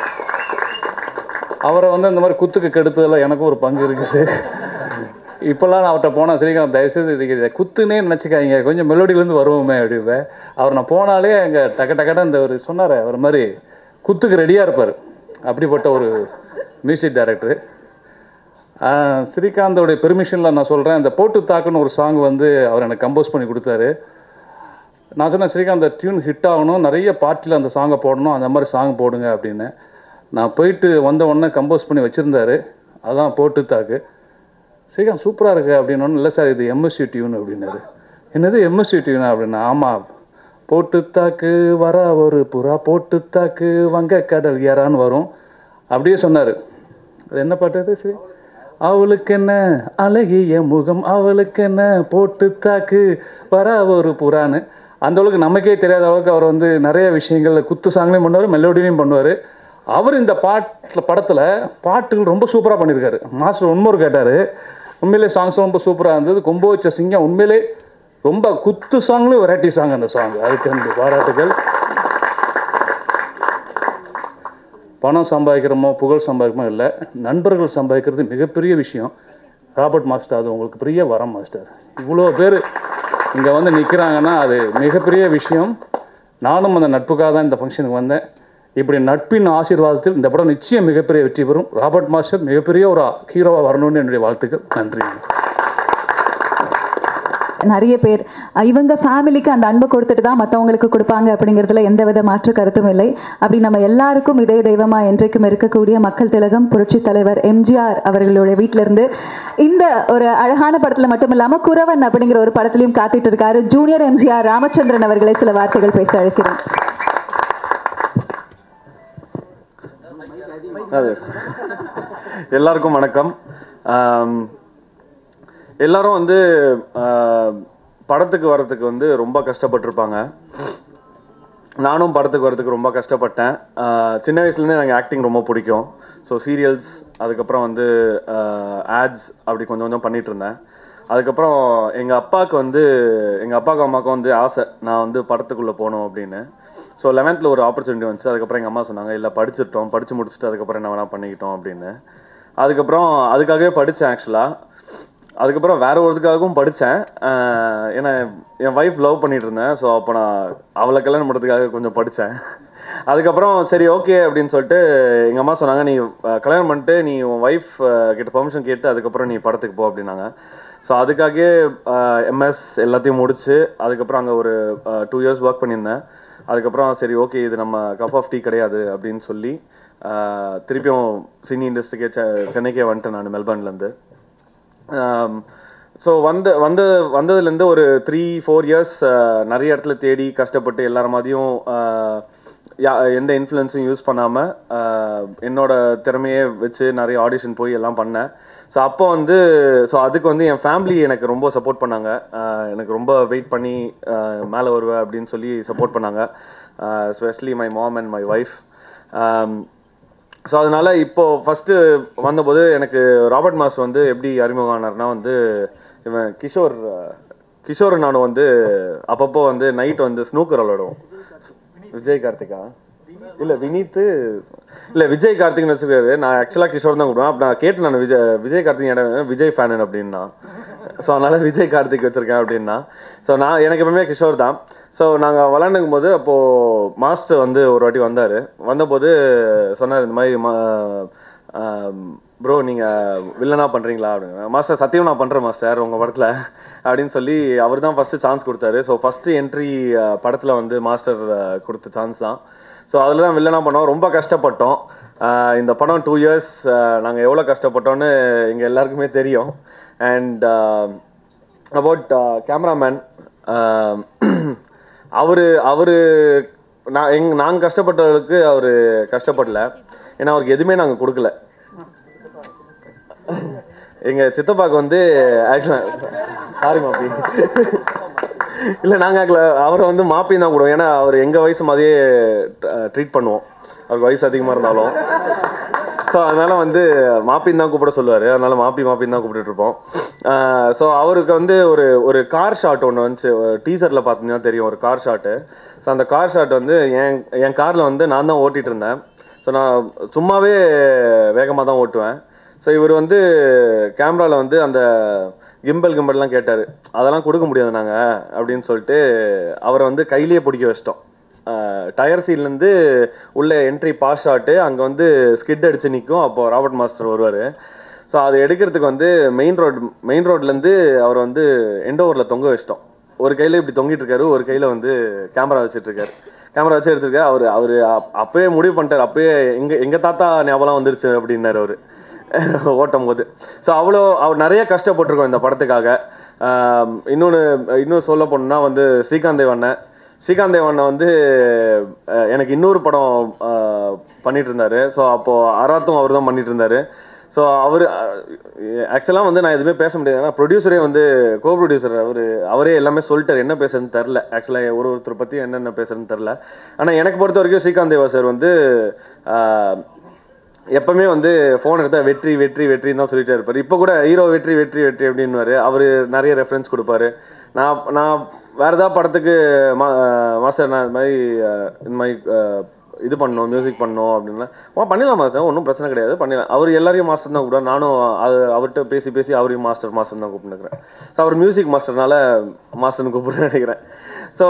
அவரை வந்து இந்த மாதிரி குத்துக்கு கெடுத்ததில் எனக்கும் ஒரு பங்கு இருக்குது இப்போல்லாம் நான் அவர்கிட்ட போனால் ஸ்ரீகாந்த் தயவுசெய்து இதுக்கு இதை குத்துனே நினச்சிக்காதீங்க கொஞ்சம் மெலோடியிலேருந்து வருவோமே அப்படிப்பேன் அவர் நான் போனாலே அங்கே டக்க டக்கட இந்த ஒரு சொன்னார் அவர் மாதிரி குத்துக்கு ரெடியாக இருப்பார் அப்படிப்பட்ட ஒரு மியூசிக் டைரக்டர் ஸ்ரீகாந்தோடைய பெர்மிஷனில் நான் சொல்கிறேன் இந்த போட்டு தாக்குன்னு ஒரு சாங் வந்து அவர் எனக்கு கம்போஸ் பண்ணி கொடுத்தாரு நான் சொன்னேன் ஸ்ரீகாந்த் டியூன் ஹிட் ஆகணும் நிறைய பார்ட்டியில் அந்த சாங்கை போடணும் அந்த மாதிரி சாங் போடுங்க அப்படின்னு நான் போயிட்டு வந்த உடனே கம்போஸ் பண்ணி வச்சுருந்தாரு அதான் போட்டு தாக்கு ஸ்ரீகாந்த் சூப்பராக இருக்கு அப்படின்னு இல்லை சார் இது எம்எஸ்சி டியூன் அப்படின்னாரு என்னது எம்எஸ்சி டியூனா அப்படின்னா ஆமாம் போட்டு தாக்கு வர ஒரு புறா போட்டு தாக்கு வங்க கடல் யாரான்னு வரும் அப்படியே சொன்னார் அது என்ன பாட்டு அது சரி அவளுக்கு என்ன அழகிய முகம் அவளுக்கு என்ன போட்டு தாக்கு வர ஒரு புறான்னு அந்த அளவுக்கு நமக்கே தெரியாத அளவுக்கு அவர் வந்து நிறைய விஷயங்கள் குத்து சாங்லையும் பண்ணுவார் மெலோடிலையும் பண்ணுவார் அவர் இந்த பாட்டில் படத்தில் பாட்டுகள் ரொம்ப சூப்பராக பண்ணியிருக்காரு மாஸ்டர் உண்மையை கேட்டார் உண்மையிலே சாங்ஸ் ரொம்ப சூப்பராக இருந்தது கொம்பு வச்ச சிங்கம் உண்மையிலே ரொம்ப குத்து சாங்லையும் வெரைட்டி சாங் அந்த சாங் அதுக்கு அந்த பாராட்டுகள் பணம் சம்பாதிக்கிறோமோ புகழ் சம்பாதிக்கிறோமோ இல்லை நண்பர்கள் சம்பாதிக்கிறது மிகப்பெரிய விஷயம் ராபர்ட் மாஸ்டர் அது உங்களுக்கு பெரிய வரம் மாஸ்டர் இவ்வளோ பேர் இங்கே வந்து நிற்கிறாங்கன்னா அது மிகப்பெரிய விஷயம் நானும் அந்த நட்புக்காக தான் இந்த ஃபங்க்ஷனுக்கு வந்தேன் இப்படி நட்பின் ஆசீர்வாதத்தில் இந்த படம் நிச்சயம் மிகப்பெரிய வெற்றி பெறும் ராபர்ட் மாஸ்டர் மிகப்பெரிய ஒரு ஹீரோவாக வரணும்னு என்னுடைய வாழ்த்துக்கள் நன்றி நிறைய பேர் அஹ் இவங்க ஃபேமிலிக்கு அந்த அன்பை கொடுத்துட்டு தான் மற்றவங்களுக்கு கொடுப்பாங்க அப்படிங்கிறதுல எந்த வித மாற்று கருத்தும் இல்லை அப்படி நம்ம எல்லாருக்கும் இதே தெய்வமா என்றைக்கும் இருக்கக்கூடிய மக்கள் திலகம் புரட்சி தலைவர் எம்ஜிஆர் அவர்களுடைய வீட்ல இருந்து இந்த ஒரு அழகான படத்துல மட்டும் இல்லாம குறவன் அப்படிங்கிற ஒரு படத்திலையும் காத்துட்டு இருக்காரு ஜூனியர் எம்ஜிஆர் ராமச்சந்திரன் அவர்களை சில வார்த்தைகள் பேச அழைக்கிறேன் அது எல்லாருக்கும் வணக்கம் ஆம், எல்லாரும் வந்து ஆ, படத்துக்கு வர்றதுக்கு வந்து ரொம்ப கஷ்டப்பட்டிருப்பாங்க நானும் படத்துக்கு வரதுக்கு ரொம்ப கஷ்டப்பட்டேன் ஆ, சின்ன வயசுலேருந்தே எனக்கு ஆக்டிங் ரொம்ப பிடிக்கும் ஸோ சீரியல்ஸ் அதுக்கப்புறம் வந்து ஆட்ஸ் அப்படி கொஞ்சம் கொஞ்சம் பண்ணிட்டு இருந்தேன் அதுக்கப்புறம் எங்கள் அப்பாவுக்கு வந்து எங்கள் அப்பாவுக்கு அம்மாவுக்கும் வந்து ஆசை நான் வந்து படத்துக்குள்ளே போகணும் அப்படின்னு ஸோ லெவன்த்தில் ஒரு ஆப்பர்ச்சுனிட்டி வந்துச்சு அதுக்கப்புறம் எங்கள் அம்மா சொன்னாங்க இல்லை படிச்சிட்டோம் படித்து முடிச்சுட்டு அதுக்கப்புறம் என்ன வேணால் பண்ணிக்கிட்டோம் அப்படின்னு அதுக்கப்புறம் அதுக்காகவே படித்தேன் ஆக்சுவலாக அதுக்கப்புறம் வேற ஒருத்துக்காகவும் படித்தேன் ஏன்னா என் ஒய்ஃப் லவ் பண்ணிட்டு இருந்தேன் ஸோ அப்போ நான் அவளை கல்யாணம் பண்ணுறதுக்காக கொஞ்சம் படித்தேன் அதுக்கப்புறம் சரி ஓகே அப்படின்னு சொல்லிட்டு எங்கள் அம்மா சொன்னாங்க நீ அஹ், கல்யாணம் பண்ணிட்டு நீ உன் ஒய்ஃப் கிட்ட பெர்மிஷன் கேட்டு அதுக்கப்புறம் நீ படத்துக்கு போ அப்படின்னாங்க ஸோ அதுக்காகவே எம்எஸ் எல்லாத்தையும் முடிச்சு அதுக்கப்புறம் அங்கே ஒரு டூ இயர்ஸ் ஒர்க் பண்ணியிருந்தேன் அதுக்கப்புறம் சரி ஓகே இது நம்ம கப் ஆஃப் டீ கிடையாது அப்படின்னு சொல்லி அஹ், திருப்பியும் சினி இண்டஸ்ட்ரிக்கே செ- சென்னைக்கே வந்துட்டேன் நான் மெல்பர்ன்லேருந்து ஸோ வந்த வந்த வந்ததுலேருந்து ஒரு த்ரீ ஃபோர் இயர்ஸ் நிறைய இடத்துல தேடி கஷ்டப்பட்டு எல்லார மாதிரியும் ஆஹ், யா- எந்த இன்ஃப்ளூயன்ஸும் யூஸ் பண்ணாமல் என்னோட திறமையே வச்சு நிறைய ஆடிஷன் போய் எல்லாம் பண்ணேன் ஸோ அப்போ வந்து ஸோ அதுக்கு வந்து என் ஃபேமிலி எனக்கு ரொம்ப சப்போர்ட் பண்ணாங்க ஆஹ், எனக்கு ரொம்ப வெயிட் பண்ணி மேலே வருவேன் அப்படின்னு சொல்லி சப்போர்ட் பண்ணாங்க specially my mom and my wife so அதனால இப்போ ஃபஸ்ட்டு வந்தபோது எனக்கு ராபர்ட் மாஸ்டர் வந்து எப்படி அறிமுகம் ஆனார்னா வந்து இவன் கிஷோர் அஹ், கிஷோர் நானும் வந்து அப்பப்போ வந்து நைட் வந்து ஸ்னூக்கர் விளாடுவோம் விஜய் கார்த்திகா இல்லை வினீத்து இல்லை விஜய் கார்த்திக்னு வச்சிருக்காரு நான் ஆக்சுவலாக கிஷோர் தான் கூப்பிடுவேன் அப்போ நான் கேட்டு நான் விஜய் விஜய் கார்த்திக் இடம் விஜய் ஃபேனு அப்படின்னா ஸோ அதனால விஜய் கார்த்திக் வச்சிருக்கேன் அப்படின்னா ஸோ நான் எனக்கு எப்பவுமே கிஷோர் தான் ஸோ நாங்கள் விளாண்டுக்கும் போது அப்போது மாஸ்டர் வந்து ஒரு வாட்டி வந்தார் வந்தபோது சொன்னார் இந்த மாதிரி ப்ரோ நீங்கள் வில்லனா பண்ணுறீங்களா அப்படின்னு மாஸ்டர் சத்தியம் நான் பண்ணுறேன் மாஸ்டர் உங்கள் படத்தில் அப்படின்னு சொல்லி அவர் தான் ஃபஸ்ட்டு சான்ஸ் கொடுத்தாரு ஸோ ஃபஸ்ட்டு என்ட்ரி படத்தில் வந்து மாஸ்டர் கொடுத்த சான்ஸ் தான் ஸோ அதில் தான் வில்லனா பண்ணோம் ரொம்ப கஷ்டப்பட்டோம் அஹ் இந்த படம் டூ இயர்ஸ் நாங்கள் எவ்வளோ கஷ்டப்பட்டோன்னு எங்கள் எல்லாருக்குமே தெரியும் அண்ட் அபவுட் கேமராமேன் அவர் அவர் நான் எங் நாங்கள் கஷ்டப்பட்டவர்களுக்கு அவர் கஷ்டப்படல ஏன்னா அவருக்கு எதுவுமே நாங்கள் கொடுக்கல எங்க சித்தப்பாக்கு வந்து ஆக்சுவலா சாரி மாப்பி இல்ல நாங்க actually அவரை வந்து மாப்பி தான் கூடுவோம் ஏன்னா அவர் எங்க வயசு மாதிரியே ட்ரீட் பண்ணுவோம் அவருக்கு வயசு அதிகமா இருந்தாலும் ஸோ அதனால வந்து மாப்பின்னு தான் கூப்பிட சொல்லுவார் அதனால மாப்பி மாப்பின்னு தான் கூப்பிட்டுட்டு இருப்போம் ஸோ அவருக்கு வந்து ஒரு ஒரு கார் ஷாட் ஒன்று வந்துச்சு டீசரில் பார்த்தீங்கன்னா தெரியும் ஒரு கார் ஷாட்டு ஸோ அந்த கார் ஷாட் வந்து என் என் காரில் வந்து நான் தான் ஓட்டிகிட்டு இருந்தேன் ஸோ நான் சும்மாவே வேகமாக தான் ஓட்டுவேன் ஸோ இவர் வந்து கேமராவில் வந்து அந்த கிம்பல் கிம்பல்லாம் கேட்டார் அதெல்லாம் கொடுக்க முடியாது நாங்கள் அப்படின்னு சொல்லிட்டு அவரை வந்து கையிலேயே பிடிக்க வச்சிட்டோம் டயர் சீல்லேருந்து உள்ள என்ட்ரி பாஸ் ஷாட்டு அங்கே வந்து ஸ்கிட் அடிச்சு நிற்கும் அப்போ ராபர்ட் மாஸ்டர் வருவார் ஸோ அதை எடுக்கிறதுக்கு வந்து மெயின் ரோட் மெயின் ரோட்லேருந்து அவர் வந்து எண்டோவரில் தொங்க வச்சிட்டோம் ஒரு கையில் இப்படி தொங்கிட்டு இருக்காரு ஒரு கையில் வந்து கேமரா வச்சுட்டு இருக்காரு கேமரா வச்சு எடுத்திருக்காரு அவர் அவர் அப்பயே முடிவு பண்ணிட்டார் அப்பயே எங்க எங்க தாத்தா ஞாபகம் வந்துருச்சு அப்படின்னாரு அவர் ஓட்டும் போது ஸோ அவ்வளோ அவர் நிறைய கஷ்டப்பட்டிருக்கோம் இந்த படத்துக்காக ஆம், இன்னொன்று இன்னும் சொல்ல போனோம்னா வந்து ஸ்ரீகாந்த் தேவண்ணன் ஸ்ரீகாந்த் தேவண்ணன் வந்து அஹ், எனக்கு இன்னொரு படம் அஹ், பண்ணிட்டு இருந்தாரு ஸோ அப்போ அராத்தும் அவர் தான் பண்ணிட்டு இருந்தாரு ஸோ அவர் ஆக்சுவலாக வந்து நான் எதுவுமே பேச முடியாது ஏன்னா ப்ரொடியூசரே வந்து கோ ப்ரொடியூசர் அவர் அவரே எல்லாமே சொல்லிட்டார் என்ன பேசுறதுன்னு தெரில ஆக்சுவலாக ஒரு ஒருத்தர் பற்றி என்னென்ன பேசுறதுன்னு தெரில ஆனால் எனக்கு பொறுத்த வரைக்கும் ஸ்ரீகாந்த் தேவா சார் வந்து ஆஹ், எப்பவுமே வந்து ஃபோன் எடுத்தா வெற்றி வெற்றி வெற்றின்னு தான் சொல்லிட்டே இருப்பார் இப்போ கூட ஹீரோ வெற்றி வெற்றி வெற்றி அப்படின்னுவாரு அவர் நிறைய ரெஃபரன்ஸ் கொடுப்பாரு நான் நான் வேற ஏதாவது படத்துக்கு மா மாஸ்டர் நான் இது மாதிரி அஹ், இந்த மாதிரி அஹ், இது பண்ணணும் மியூசிக் பண்ணணும் அப்படின்னா ஓ பண்ணிடலாம் மாஸ்டர் ஒன்றும் பிரச்சனை கிடையாது பண்ணிடலாம் அவர் எல்லாரையும் மாஸ்டர் தான் கூப்பிடுவார் நானும் அது அவர்கிட்ட பேசி பேசி அவரையும் மாஸ்டர் மாஸ்டர் தான் கூப்பிட்டுருக்கிறேன் ஸோ அவர் மியூசிக் மாஸ்டர்னால மாஸ்டர்னு கூப்பிடுறேன்னு நினைக்கிறேன் ஸோ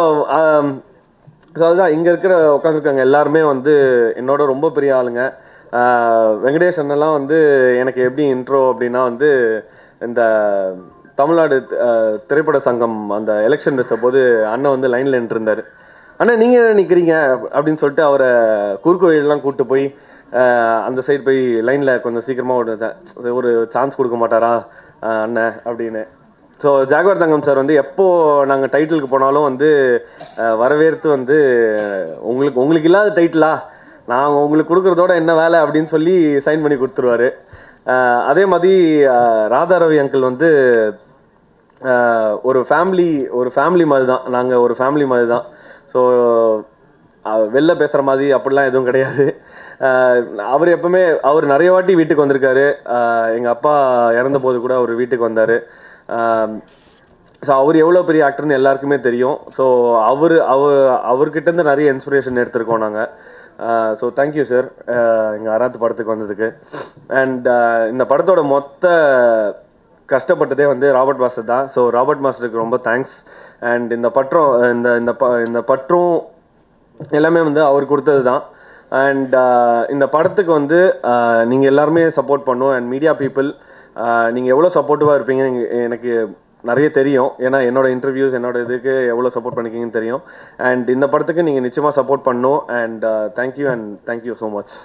ஸோ அதுதான் இங்கே இருக்கிற உட்காந்துருக்காங்க எல்லாருமே வந்து என்னோட ரொம்ப பெரிய ஆளுங்க ஆஹ் வெங்கடேஷ் அண்ணெல்லாம் வந்து எனக்கு எப்படி இன்ட்ரோ அப்படின்னா வந்து இந்த தமிழ்நாடு அஹ், திரைப்பட சங்கம் அந்த எலெக்ஷன் வச்ச போது அண்ணன் வந்து லைனில் நின்றுருந்தார் அண்ணா நீங்கள் என்ன நிற்கிறீங்க அப்படின்னு சொல்லிட்டு அவரை குறுக்கு வழியெல்லாம் கூப்பிட்டு போய் அஹ், அந்த சைடு போய் லைனில் கொஞ்சம் சீக்கிரமாக ஒரு ச- ஒரு சான்ஸ் கொடுக்க மாட்டாரா அஹ், அண்ணன் அப்படின்னு ஸோ ஜாகுவார் தங்கம் சார் வந்து எப்போ நாங்கள் டைட்டிலுக்கு போனாலும் வந்து அஹ், வரவேற்று வந்து அஹ், உங்களுக்கு உங்களுக்கு இல்லாத டைட்டிலா நான் உங்களுக்கு கொடுக்குறதோட என்ன வேலை அப்படின்னு சொல்லி சைன் பண்ணி கொடுத்துருவாரு அஹ், அதே மாதிரி அஹ், ராதா ரவி அங்கிள் வந்து அஹ், ஒரு ஃபேமிலி ஒரு ஃபேமிலி மாதிரி தான் நாங்கள் ஒரு ஃபேமிலி மாதிரி தான் ஸோ வெளில பேசுகிற மாதிரி அப்படிலாம் எதுவும் கிடையாது அஹ், அவர் எப்பவுமே அவர் நிறைய வாட்டி வீட்டுக்கு வந்திருக்காரு எங்கள் அப்பா இறந்த போது கூட அவர் வீட்டுக்கு வந்தார் ஸோ அவர் எவ்வளோ பெரிய ஆக்டர்னு எல்லாருக்குமே தெரியும் ஸோ அவர் அவர் அவர்கிட்டேருந்து நிறைய இன்ஸ்பிரேஷன் எடுத்திருக்கோம் நாங்கள் ஸோ தேங்க்யூ சார் எங்கள் அராத்து படத்துக்கு வந்ததுக்கு அண்ட் இந்த படத்தோட மொத்த கஷ்டப்பட்டதே வந்து ராபர்ட் மாஸ்டர் தான் ஸோ ராபர்ட் மாஸ்டருக்கு ரொம்ப தேங்க்ஸ் அண்ட் இந்த பற்றம் இந்த இந்த ப இந்த பற்றும் எல்லாமே வந்து அவர் கொடுத்தது தான் அண்ட் இந்த படத்துக்கு வந்து நீங்கள் எல்லாருமே சப்போர்ட் பண்ணும் அண்ட் மீடியா பீப்புள் நீங்கள் எவ்வளோ சப்போர்ட்டிவாக இருப்பீங்க எனக்கு நிறைய தெரியும் ஏன்னா என்னோட இன்டர்வியூஸ் என்னோட இதுக்கு எவ்வளோ சப்போர்ட் பண்ணிக்கிங்கன்னு தெரியும் அண்ட் இந்த படத்துக்கு நீங்கள் நிச்சயமாக சப்போர்ட் பண்ணும் and thank you and thank you so much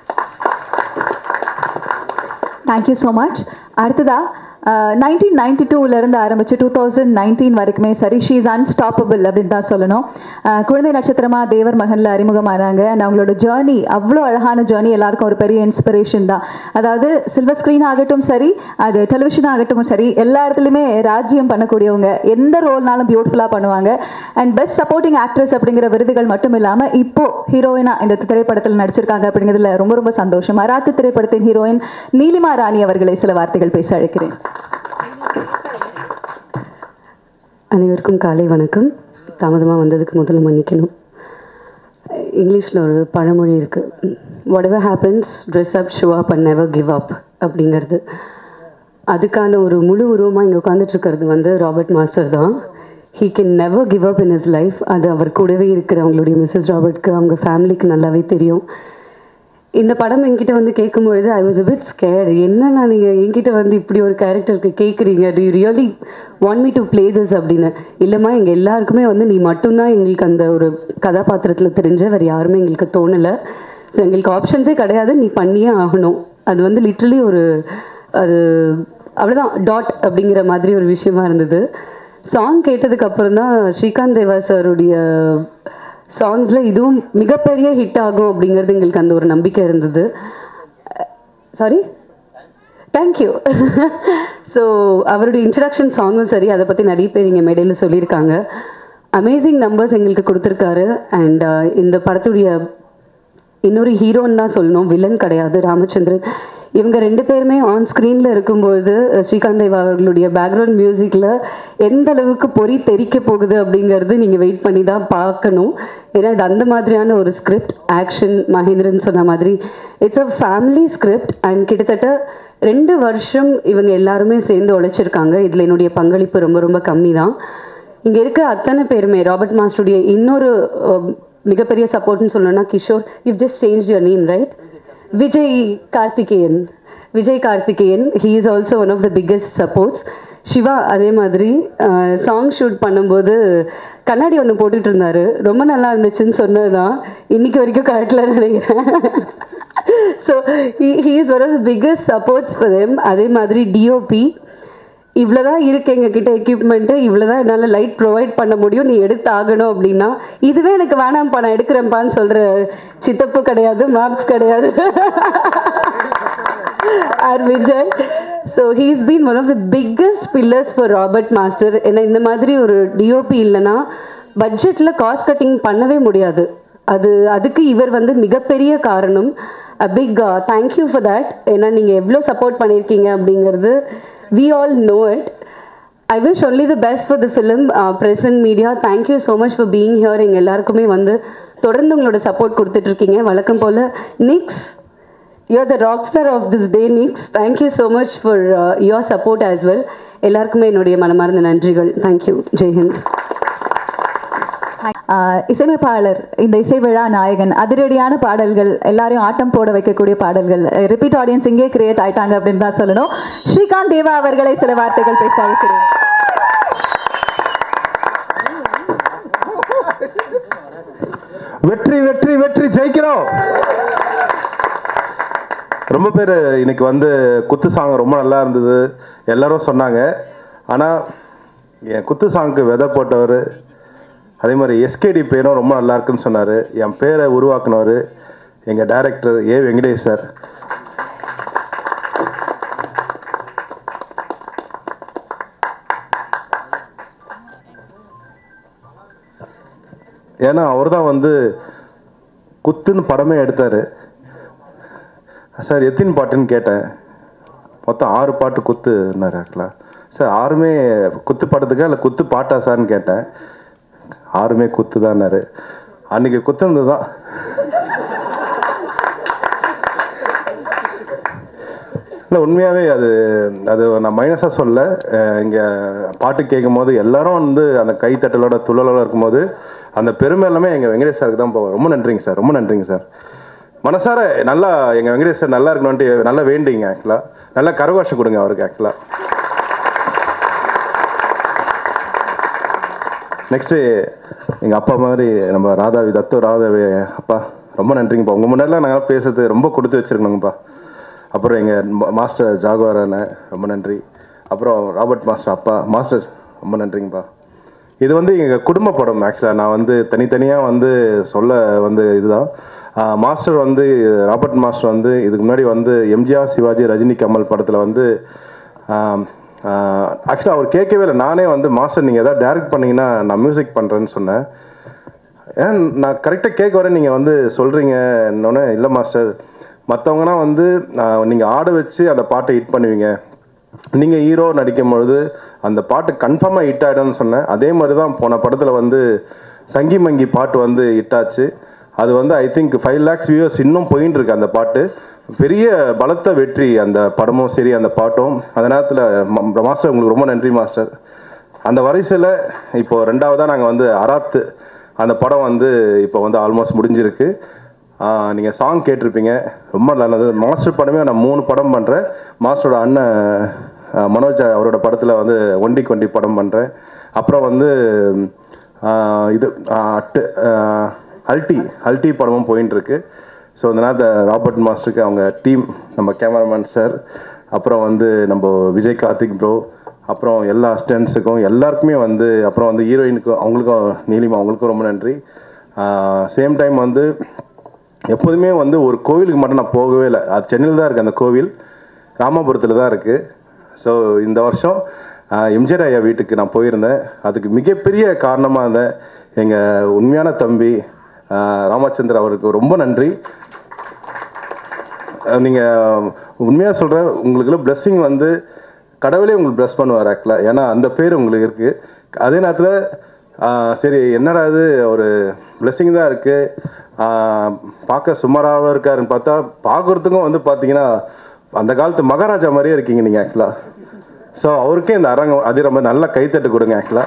thank you so much அடுத்ததா நைன்டீன் நைன்டி டூலேருந்து ஆரம்பிச்சு டூ தௌசண்ட் நைன்டீன் வரைக்குமே சரி ஷீ இஸ் அன்ஸ்டாப்பபிள் அப்படின்னு தான் சொல்லணும் அஹ், குழந்தை நட்சத்திரமா தேவர் மகனில் அறிமுகமானாங்க அண்ட் அவங்களோட ஜேர்னி அவ்வளோ அழகான ஜேர்னி எல்லாருக்கும் ஒரு பெரிய இன்ஸ்பிரேஷன் தான் அதாவது சில்வர் ஸ்க்ரீன் ஆகட்டும் சரி அது டெலிவிஷன் ஆகட்டும் சரி எல்லா இடத்துலையுமே ராஜ்யம் பண்ணக்கூடியவங்க எந்த ரோல்னாலும் பியூட்டிஃபுல்லாக பண்ணுவாங்க அண்ட் பெஸ்ட் சப்போர்ட்டிங் ஆக்ட்ரஸ் அப்படிங்கிற விருதுகள் மட்டும் இல்லாமல் இப்போ ஹீரோயினா இந்த திரைப்படத்தில் நடிச்சிருக்காங்க அப்படிங்கிறதுல ரொம்ப ரொம்ப சந்தோஷம் அராத்து திரைப்படத்தின் ஹீரோயின் நீலிமா ராணி அவர்களை சில வார்த்தைகள் பேச அழைக்கிறேன் அனைவருக்கும் காலை வணக்கம் தாமதமாக வந்ததுக்கு முதல்ல மன்னிக்கணும் இங்கிலீஷில் ஒரு பழமொழி இருக்குது whatever happens dress up show up and never give up அப்படிங்கிறது அதுக்கான ஒரு முழு உருவமாக இங்கே உட்காந்துட்டு இருக்கிறது வந்து ராபர்ட் மாஸ்டர் தான் he can never give up in his life அது அவர் கூடவே இருக்கிற அவங்களுடைய மிஸ்ஸஸ் ராபர்ட்க்கு அவங்க ஃபேமிலிக்கு நல்லாவே தெரியும் இந்த படம் என்கிட்ட வந்து கேட்கும்பொழுது I was a bit scared என்னண்ணா நீங்கள் என்கிட்ட வந்து இப்படி ஒரு கேரக்டருக்கு கேட்குறீங்க do you really want me to play this அப்படின்னு இல்லைம்மா எங்கள் எல்லாருக்குமே வந்து நீ மட்டும்தான் எங்களுக்கு அந்த ஒரு கதாபாத்திரத்தில் தெரிஞ்ச வேறு யாருமே எங்களுக்கு தோணலை ஸோ எங்களுக்கு ஆப்ஷன்ஸே கிடையாது நீ பண்ணியே ஆகணும் அது வந்து லிட்ரலி ஒரு அது அவ்வளோதான் டாட் அப்படிங்கிற மாதிரி ஒரு விஷயமா இருந்தது சாங் கேட்டதுக்கு அப்புறம் தான் ஸ்ரீகாந்த் தேவா சாருடைய சாங்ஸில் இதுவும் மிகப்பெரிய ஹிட் ஆகும் அப்படிங்கிறது எங்களுக்கு அந்த ஒரு நம்பிக்கை இருந்தது சாரி தேங்க்யூ ஸோ அவருடைய இன்ட்ரடக்ஷன் சாங்கும் சரி அதை பற்றி நிறைய பேர் இங்கே மேடையில் சொல்லியிருக்காங்க அமேசிங் நம்பர்ஸ் எங்களுக்கு கொடுத்துருக்காரு அண்ட் இந்த படத்துடைய இன்னொரு ஹீரோன்னு தான் சொல்லணும் வில்லன் கிடையாது ராமச்சந்திரன் இவங்க ரெண்டு பேருமே ஆன் ஸ்க்ரீனில் இருக்கும்போது அஹ், ஸ்ரீகாந்த் தேவா அவர்களுடைய பேக்ரவுண்ட் மியூசிக்கில் எந்த அளவுக்கு பொறி தெறிக்க போகுது அப்படிங்கிறது நீங்கள் வெயிட் பண்ணி தான் பார்க்கணும் ஏன்னா இது அந்த மாதிரியான ஒரு ஸ்கிரிப்ட் ஆக்ஷன் மகேந்திரன் சொன்ன மாதிரி it's a family script and கிட்டத்தட்ட ரெண்டு வருஷம் இவங்க எல்லாருமே சேர்ந்து உழைச்சிருக்காங்க இதில் என்னுடைய பங்களிப்பு ரொம்ப ரொம்ப கம்மி தான் இங்கே இருக்கிற அத்தனை பேருமே ராபர்ட் மாஸ்டருடைய இன்னொரு அஹ், மிகப்பெரிய சப்போர்ட்னு சொல்லணும்னா Kishore you just change your name right Vijay Karthikeyan Vijay Karthikeyan he is also one of the biggest supports Siva அதே மாதிரி சாங் ஷூட் பண்ணும்போது கண்ணாடி ஒன்று போட்டுட்டு இருந்தாரு ரொம்ப நல்லா இருந்துச்சுன்னு சொன்னது தான் இன்னைக்கு வரைக்கும் கரெக்டில் நினைக்கிறேன் so he is one of the biggest supports for them அதே மாதிரி டிஓபி இவ்வளோதான் இருக்கு எங்ககிட்ட எக்யூப்மெண்ட்டு இவ்வளோதான் என்னால் லைட் ப்ரொவைட் பண்ண முடியும் நீ எடுத்து ஆகணும் அப்படின்னா இதுவே எனக்கு வேணாம்ப்பா நான் எடுக்கிறேன்ப்பான்னு சொல்கிற சித்தப்பு கிடையாது மேப்ஸ் கிடையாது R Vijay so he's been one of the biggest pillars for Robert master ஏன்னா இந்த மாதிரி ஒரு டிஓபி இல்லைன்னா பட்ஜெட்டில் காஸ்ட் கட்டிங் பண்ணவே முடியாது அது அதுக்கு இவர் வந்து மிகப்பெரிய காரணம் a big thank you for that ஏன்னா நீங்கள் எவ்வளோ சப்போர்ட் பண்ணியிருக்கீங்க அப்படிங்கிறது we all know it I wish only the best for the film present media thank you so much for being here எங்கள் எல்லாருக்குமே வந்து தொடர்ந்து உங்களோட சப்போர்ட் கொடுத்துட்ருக்கீங்க வழக்கம் போல் Nicks you are the rock star of this day Nicks thank you so much for your support as well எல்லாருக்குமே என்னுடைய மனமார்ந்த நன்றிகள் தேங்க்யூ ஜெய்ஹிந்த் ஆஹ் இசையமைப்பாளர் இந்த இசை விழா நாயகன் அதிரடியான பாடல்கள் எல்லாரையும் ஆட்டம் போட வைக்கக்கூடிய பாடல்கள் ரிப்பீட் ஆடியன்ஸ் இங்கே கிரியேட் ஆயிட்டாங்க அப்படின்னு தான் சொல்லணும் ஸ்ரீகாந்த் தேவா அவர்களை சில வார்த்தைகள் பேச அழைக்கிறேன் வெற்றி வெற்றி வெற்றி ஜெயிக்கிறோம் ரொம்ப பேர் இன்னைக்கு வந்து குத்து சாங் ரொம்ப நல்லா இருந்தது எல்லாரும் சொன்னாங்க ஆனால் என் குத்து சாங்க்கு விதை போட்டவர் அதே மாதிரி எஸ்கேடி பேரும் ரொம்ப நல்லா இருக்குன்னு சொன்னார் என் பேரை உருவாக்குனவர் எங்கள் டைரக்டர் ஏ வெங்கடேஷ் சார் ஏன்னா அவர் தான் வந்து குத்துன்னு படமே எடுத்தார் சார் எத்தனை பாட்டுன்னு கேட்டேன் மொத்தம் ஆறு பாட்டு குத்துன்னாரு ஆக்சுவலாக சார் ஆறுமே குத்து பாட்டத்துக்கா இல்லை குத்து பாட்டா சார்னு கேட்டேன் ஆறுமே குத்து தான்னாரு அன்னைக்கு குத்துனது தான் இல்லை உண்மையாகவே அது அது நான் மைனஸாக சொல்ல இங்கே பாட்டு கேட்கும் போது எல்லாரும் வந்து அந்த கைத்தட்டலோட துள்ளலோட இருக்கும்போது அந்த பெருமை எல்லாமே எங்கள் வெங்கடேஷ் சாருக்கு தான் போவோம் ரொம்ப நன்றிங்க சார் ரொம்ப நன்றிங்க சார் மனசார நல்லா எங்கள் வெங்கடேஷ் சார் நல்லா இருக்கணும்ட்டு நல்லா வேண்டிங்க ஆக்சுவலாக நல்லா கரகோஷம் கொடுங்க அவருக்கு ஆக்சுவலாக நெக்ஸ்ட்டு எங்கள் அப்பா மாதிரி நம்ம ராதாவி தத்து ராதாவி அப்பா ரொம்ப நன்றிங்கப்பா உங்கள் முன்னாடிலாம் நாங்கள் பேசுறது ரொம்ப கொடுத்து வச்சுருக்கணுங்கப்பா அப்புறம் எங்கள் மாஸ்டர் ஜாகுவார் அண்ணன் ரொம்ப நன்றி அப்புறம் ராபர்ட் மாஸ்டர் அப்பா மாஸ்டர் ரொம்ப நன்றிங்கப்பா இது வந்து எங்கள் குடும்ப படம் ஆக்சுவலாக நான் வந்து தனித்தனியாக வந்து சொல்ல வந்து இதுதான் ஆஹ் மாஸ்டர் வந்து ராபர்ட் மாஸ்டர் வந்து இதுக்கு முன்னாடி வந்து எம்ஜிஆர் சிவாஜி ரஜினி கமல் படத்தில் வந்து ஆக்சுவலாக அவர் கேட்கவே இல்லை நானே வந்து மாஸ்டர் நீங்கள் எதாவது டைரக்ட் பண்ணீங்கன்னா நான் மியூசிக் பண்ணுறேன்னு சொன்னேன் ஏன் நான் கரெக்டாக கேட்க வரேன் நீங்கள் வந்து சொல்கிறீங்க இன்னொன்று இல்லை மாஸ்டர் மற்றவங்கன்னா வந்து நீங்கள் ஆட வச்சு அந்த பாட்டை ஹிட் பண்ணுவீங்க நீங்கள் ஹீரோ நடிக்கும் பொழுது அந்த பாட்டு கன்ஃபார்மாக ஹிட் ஆகிடும்னு சொன்னேன் அதே மாதிரி தான் போன படத்தில் வந்து சங்கி மங்கி பாட்டு வந்து ஹிட் ஆச்சு அது வந்து I think five lakhs viewers இன்னும் போயின்னு இருக்கு அந்த பாட்டு பெரிய பலத்த வெற்றி அந்த படமும் சரி அந்த பாட்டும் அந்த நேரத்தில் மாஸ்டர் உங்களுக்கு ரொம்ப நன்றி மாஸ்டர் அந்த வரிசையில் இப்போ ரெண்டாவதாக நாங்கள் வந்து அராத்து அந்த படம் வந்து இப்போ வந்து ஆல்மோஸ்ட் முடிஞ்சிருக்கு நீங்கள் சாங் கேட்டிருப்பீங்க ரொம்ப நல்லது மாஸ்டர் படமே நான் மூணு படம் பண்ணுறேன் மாஸ்டரோட அண்ணன் ஆஹ் மனோஜ் அவரோட படத்தில் வந்து ஒண்டி கொண்டி படம் பண்ணுறேன் அப்புறம் வந்து ஆஹ் இது ஆஹ் அட்டு ஆஹ் அல்டி அல்டி படமும் போயின்னு இருக்கு ஸோ இந்த நேரத்தில் ராபர்ட் மாஸ்டருக்கு அவங்க டீம் நம்ம கேமராமேன் சார் அப்புறம் வந்து நம்ம விஜய் கார்த்திக் ப்ரோ அப்புறம் எல்லா அசிஸ்டன்ஸுக்கும் எல்லாருக்குமே வந்து அப்புறம் வந்து ஹீரோயினுக்கும் அவங்களுக்கும் நீலிமா அவங்களுக்கும் ரொம்ப நன்றி சேம் டைம் வந்து எப்போதுமே வந்து ஒரு கோவிலுக்கு மட்டும் நான் போகவே இல்லை அது சென்னையில் தான் இருக்குது அந்த கோவில் ராமபுரத்தில் தான் இருக்குது ஸோ இந்த வருஷம் ஆஹ், எம்ஜிஆர் ஐயா வீட்டுக்கு நான் போயிருந்தேன் அதுக்கு மிகப்பெரிய காரணமாக இருந்த எங்கள் உண்மையான தம்பி ஆஹ், ராமச்சந்திர அவருக்கு ரொம்ப நன்றி நீங்கள் உண்மையாக சொல்கிறேன் உங்களுக்குள்ள பிளெஸ்ஸிங் வந்து கடவுளே உங்களுக்கு ப்ளஸ் பண்ணுவார் ஆக்சுவலாக ஏன்னா அந்த பேர் உங்களுக்கு இருக்குது அதே நேரத்தில் சரி என்னடா இது ஒரு பிளெஸ்ஸிங் தான் இருக்குது பார்க்க சுமாராகவும் இருக்காருன்னு பார்த்தா பார்க்குறதுக்கும் வந்து பார்த்தீங்கன்னா அந்த காலத்து மகாராஜா மாதிரியே இருக்கீங்க நீங்கள் ஆக்சுவலாக ஸோ அவருக்கே இந்த அரங்கம் அதிர மாதிரி நல்லா கைத்தட்டு கொடுங்க ஆக்சுவலாக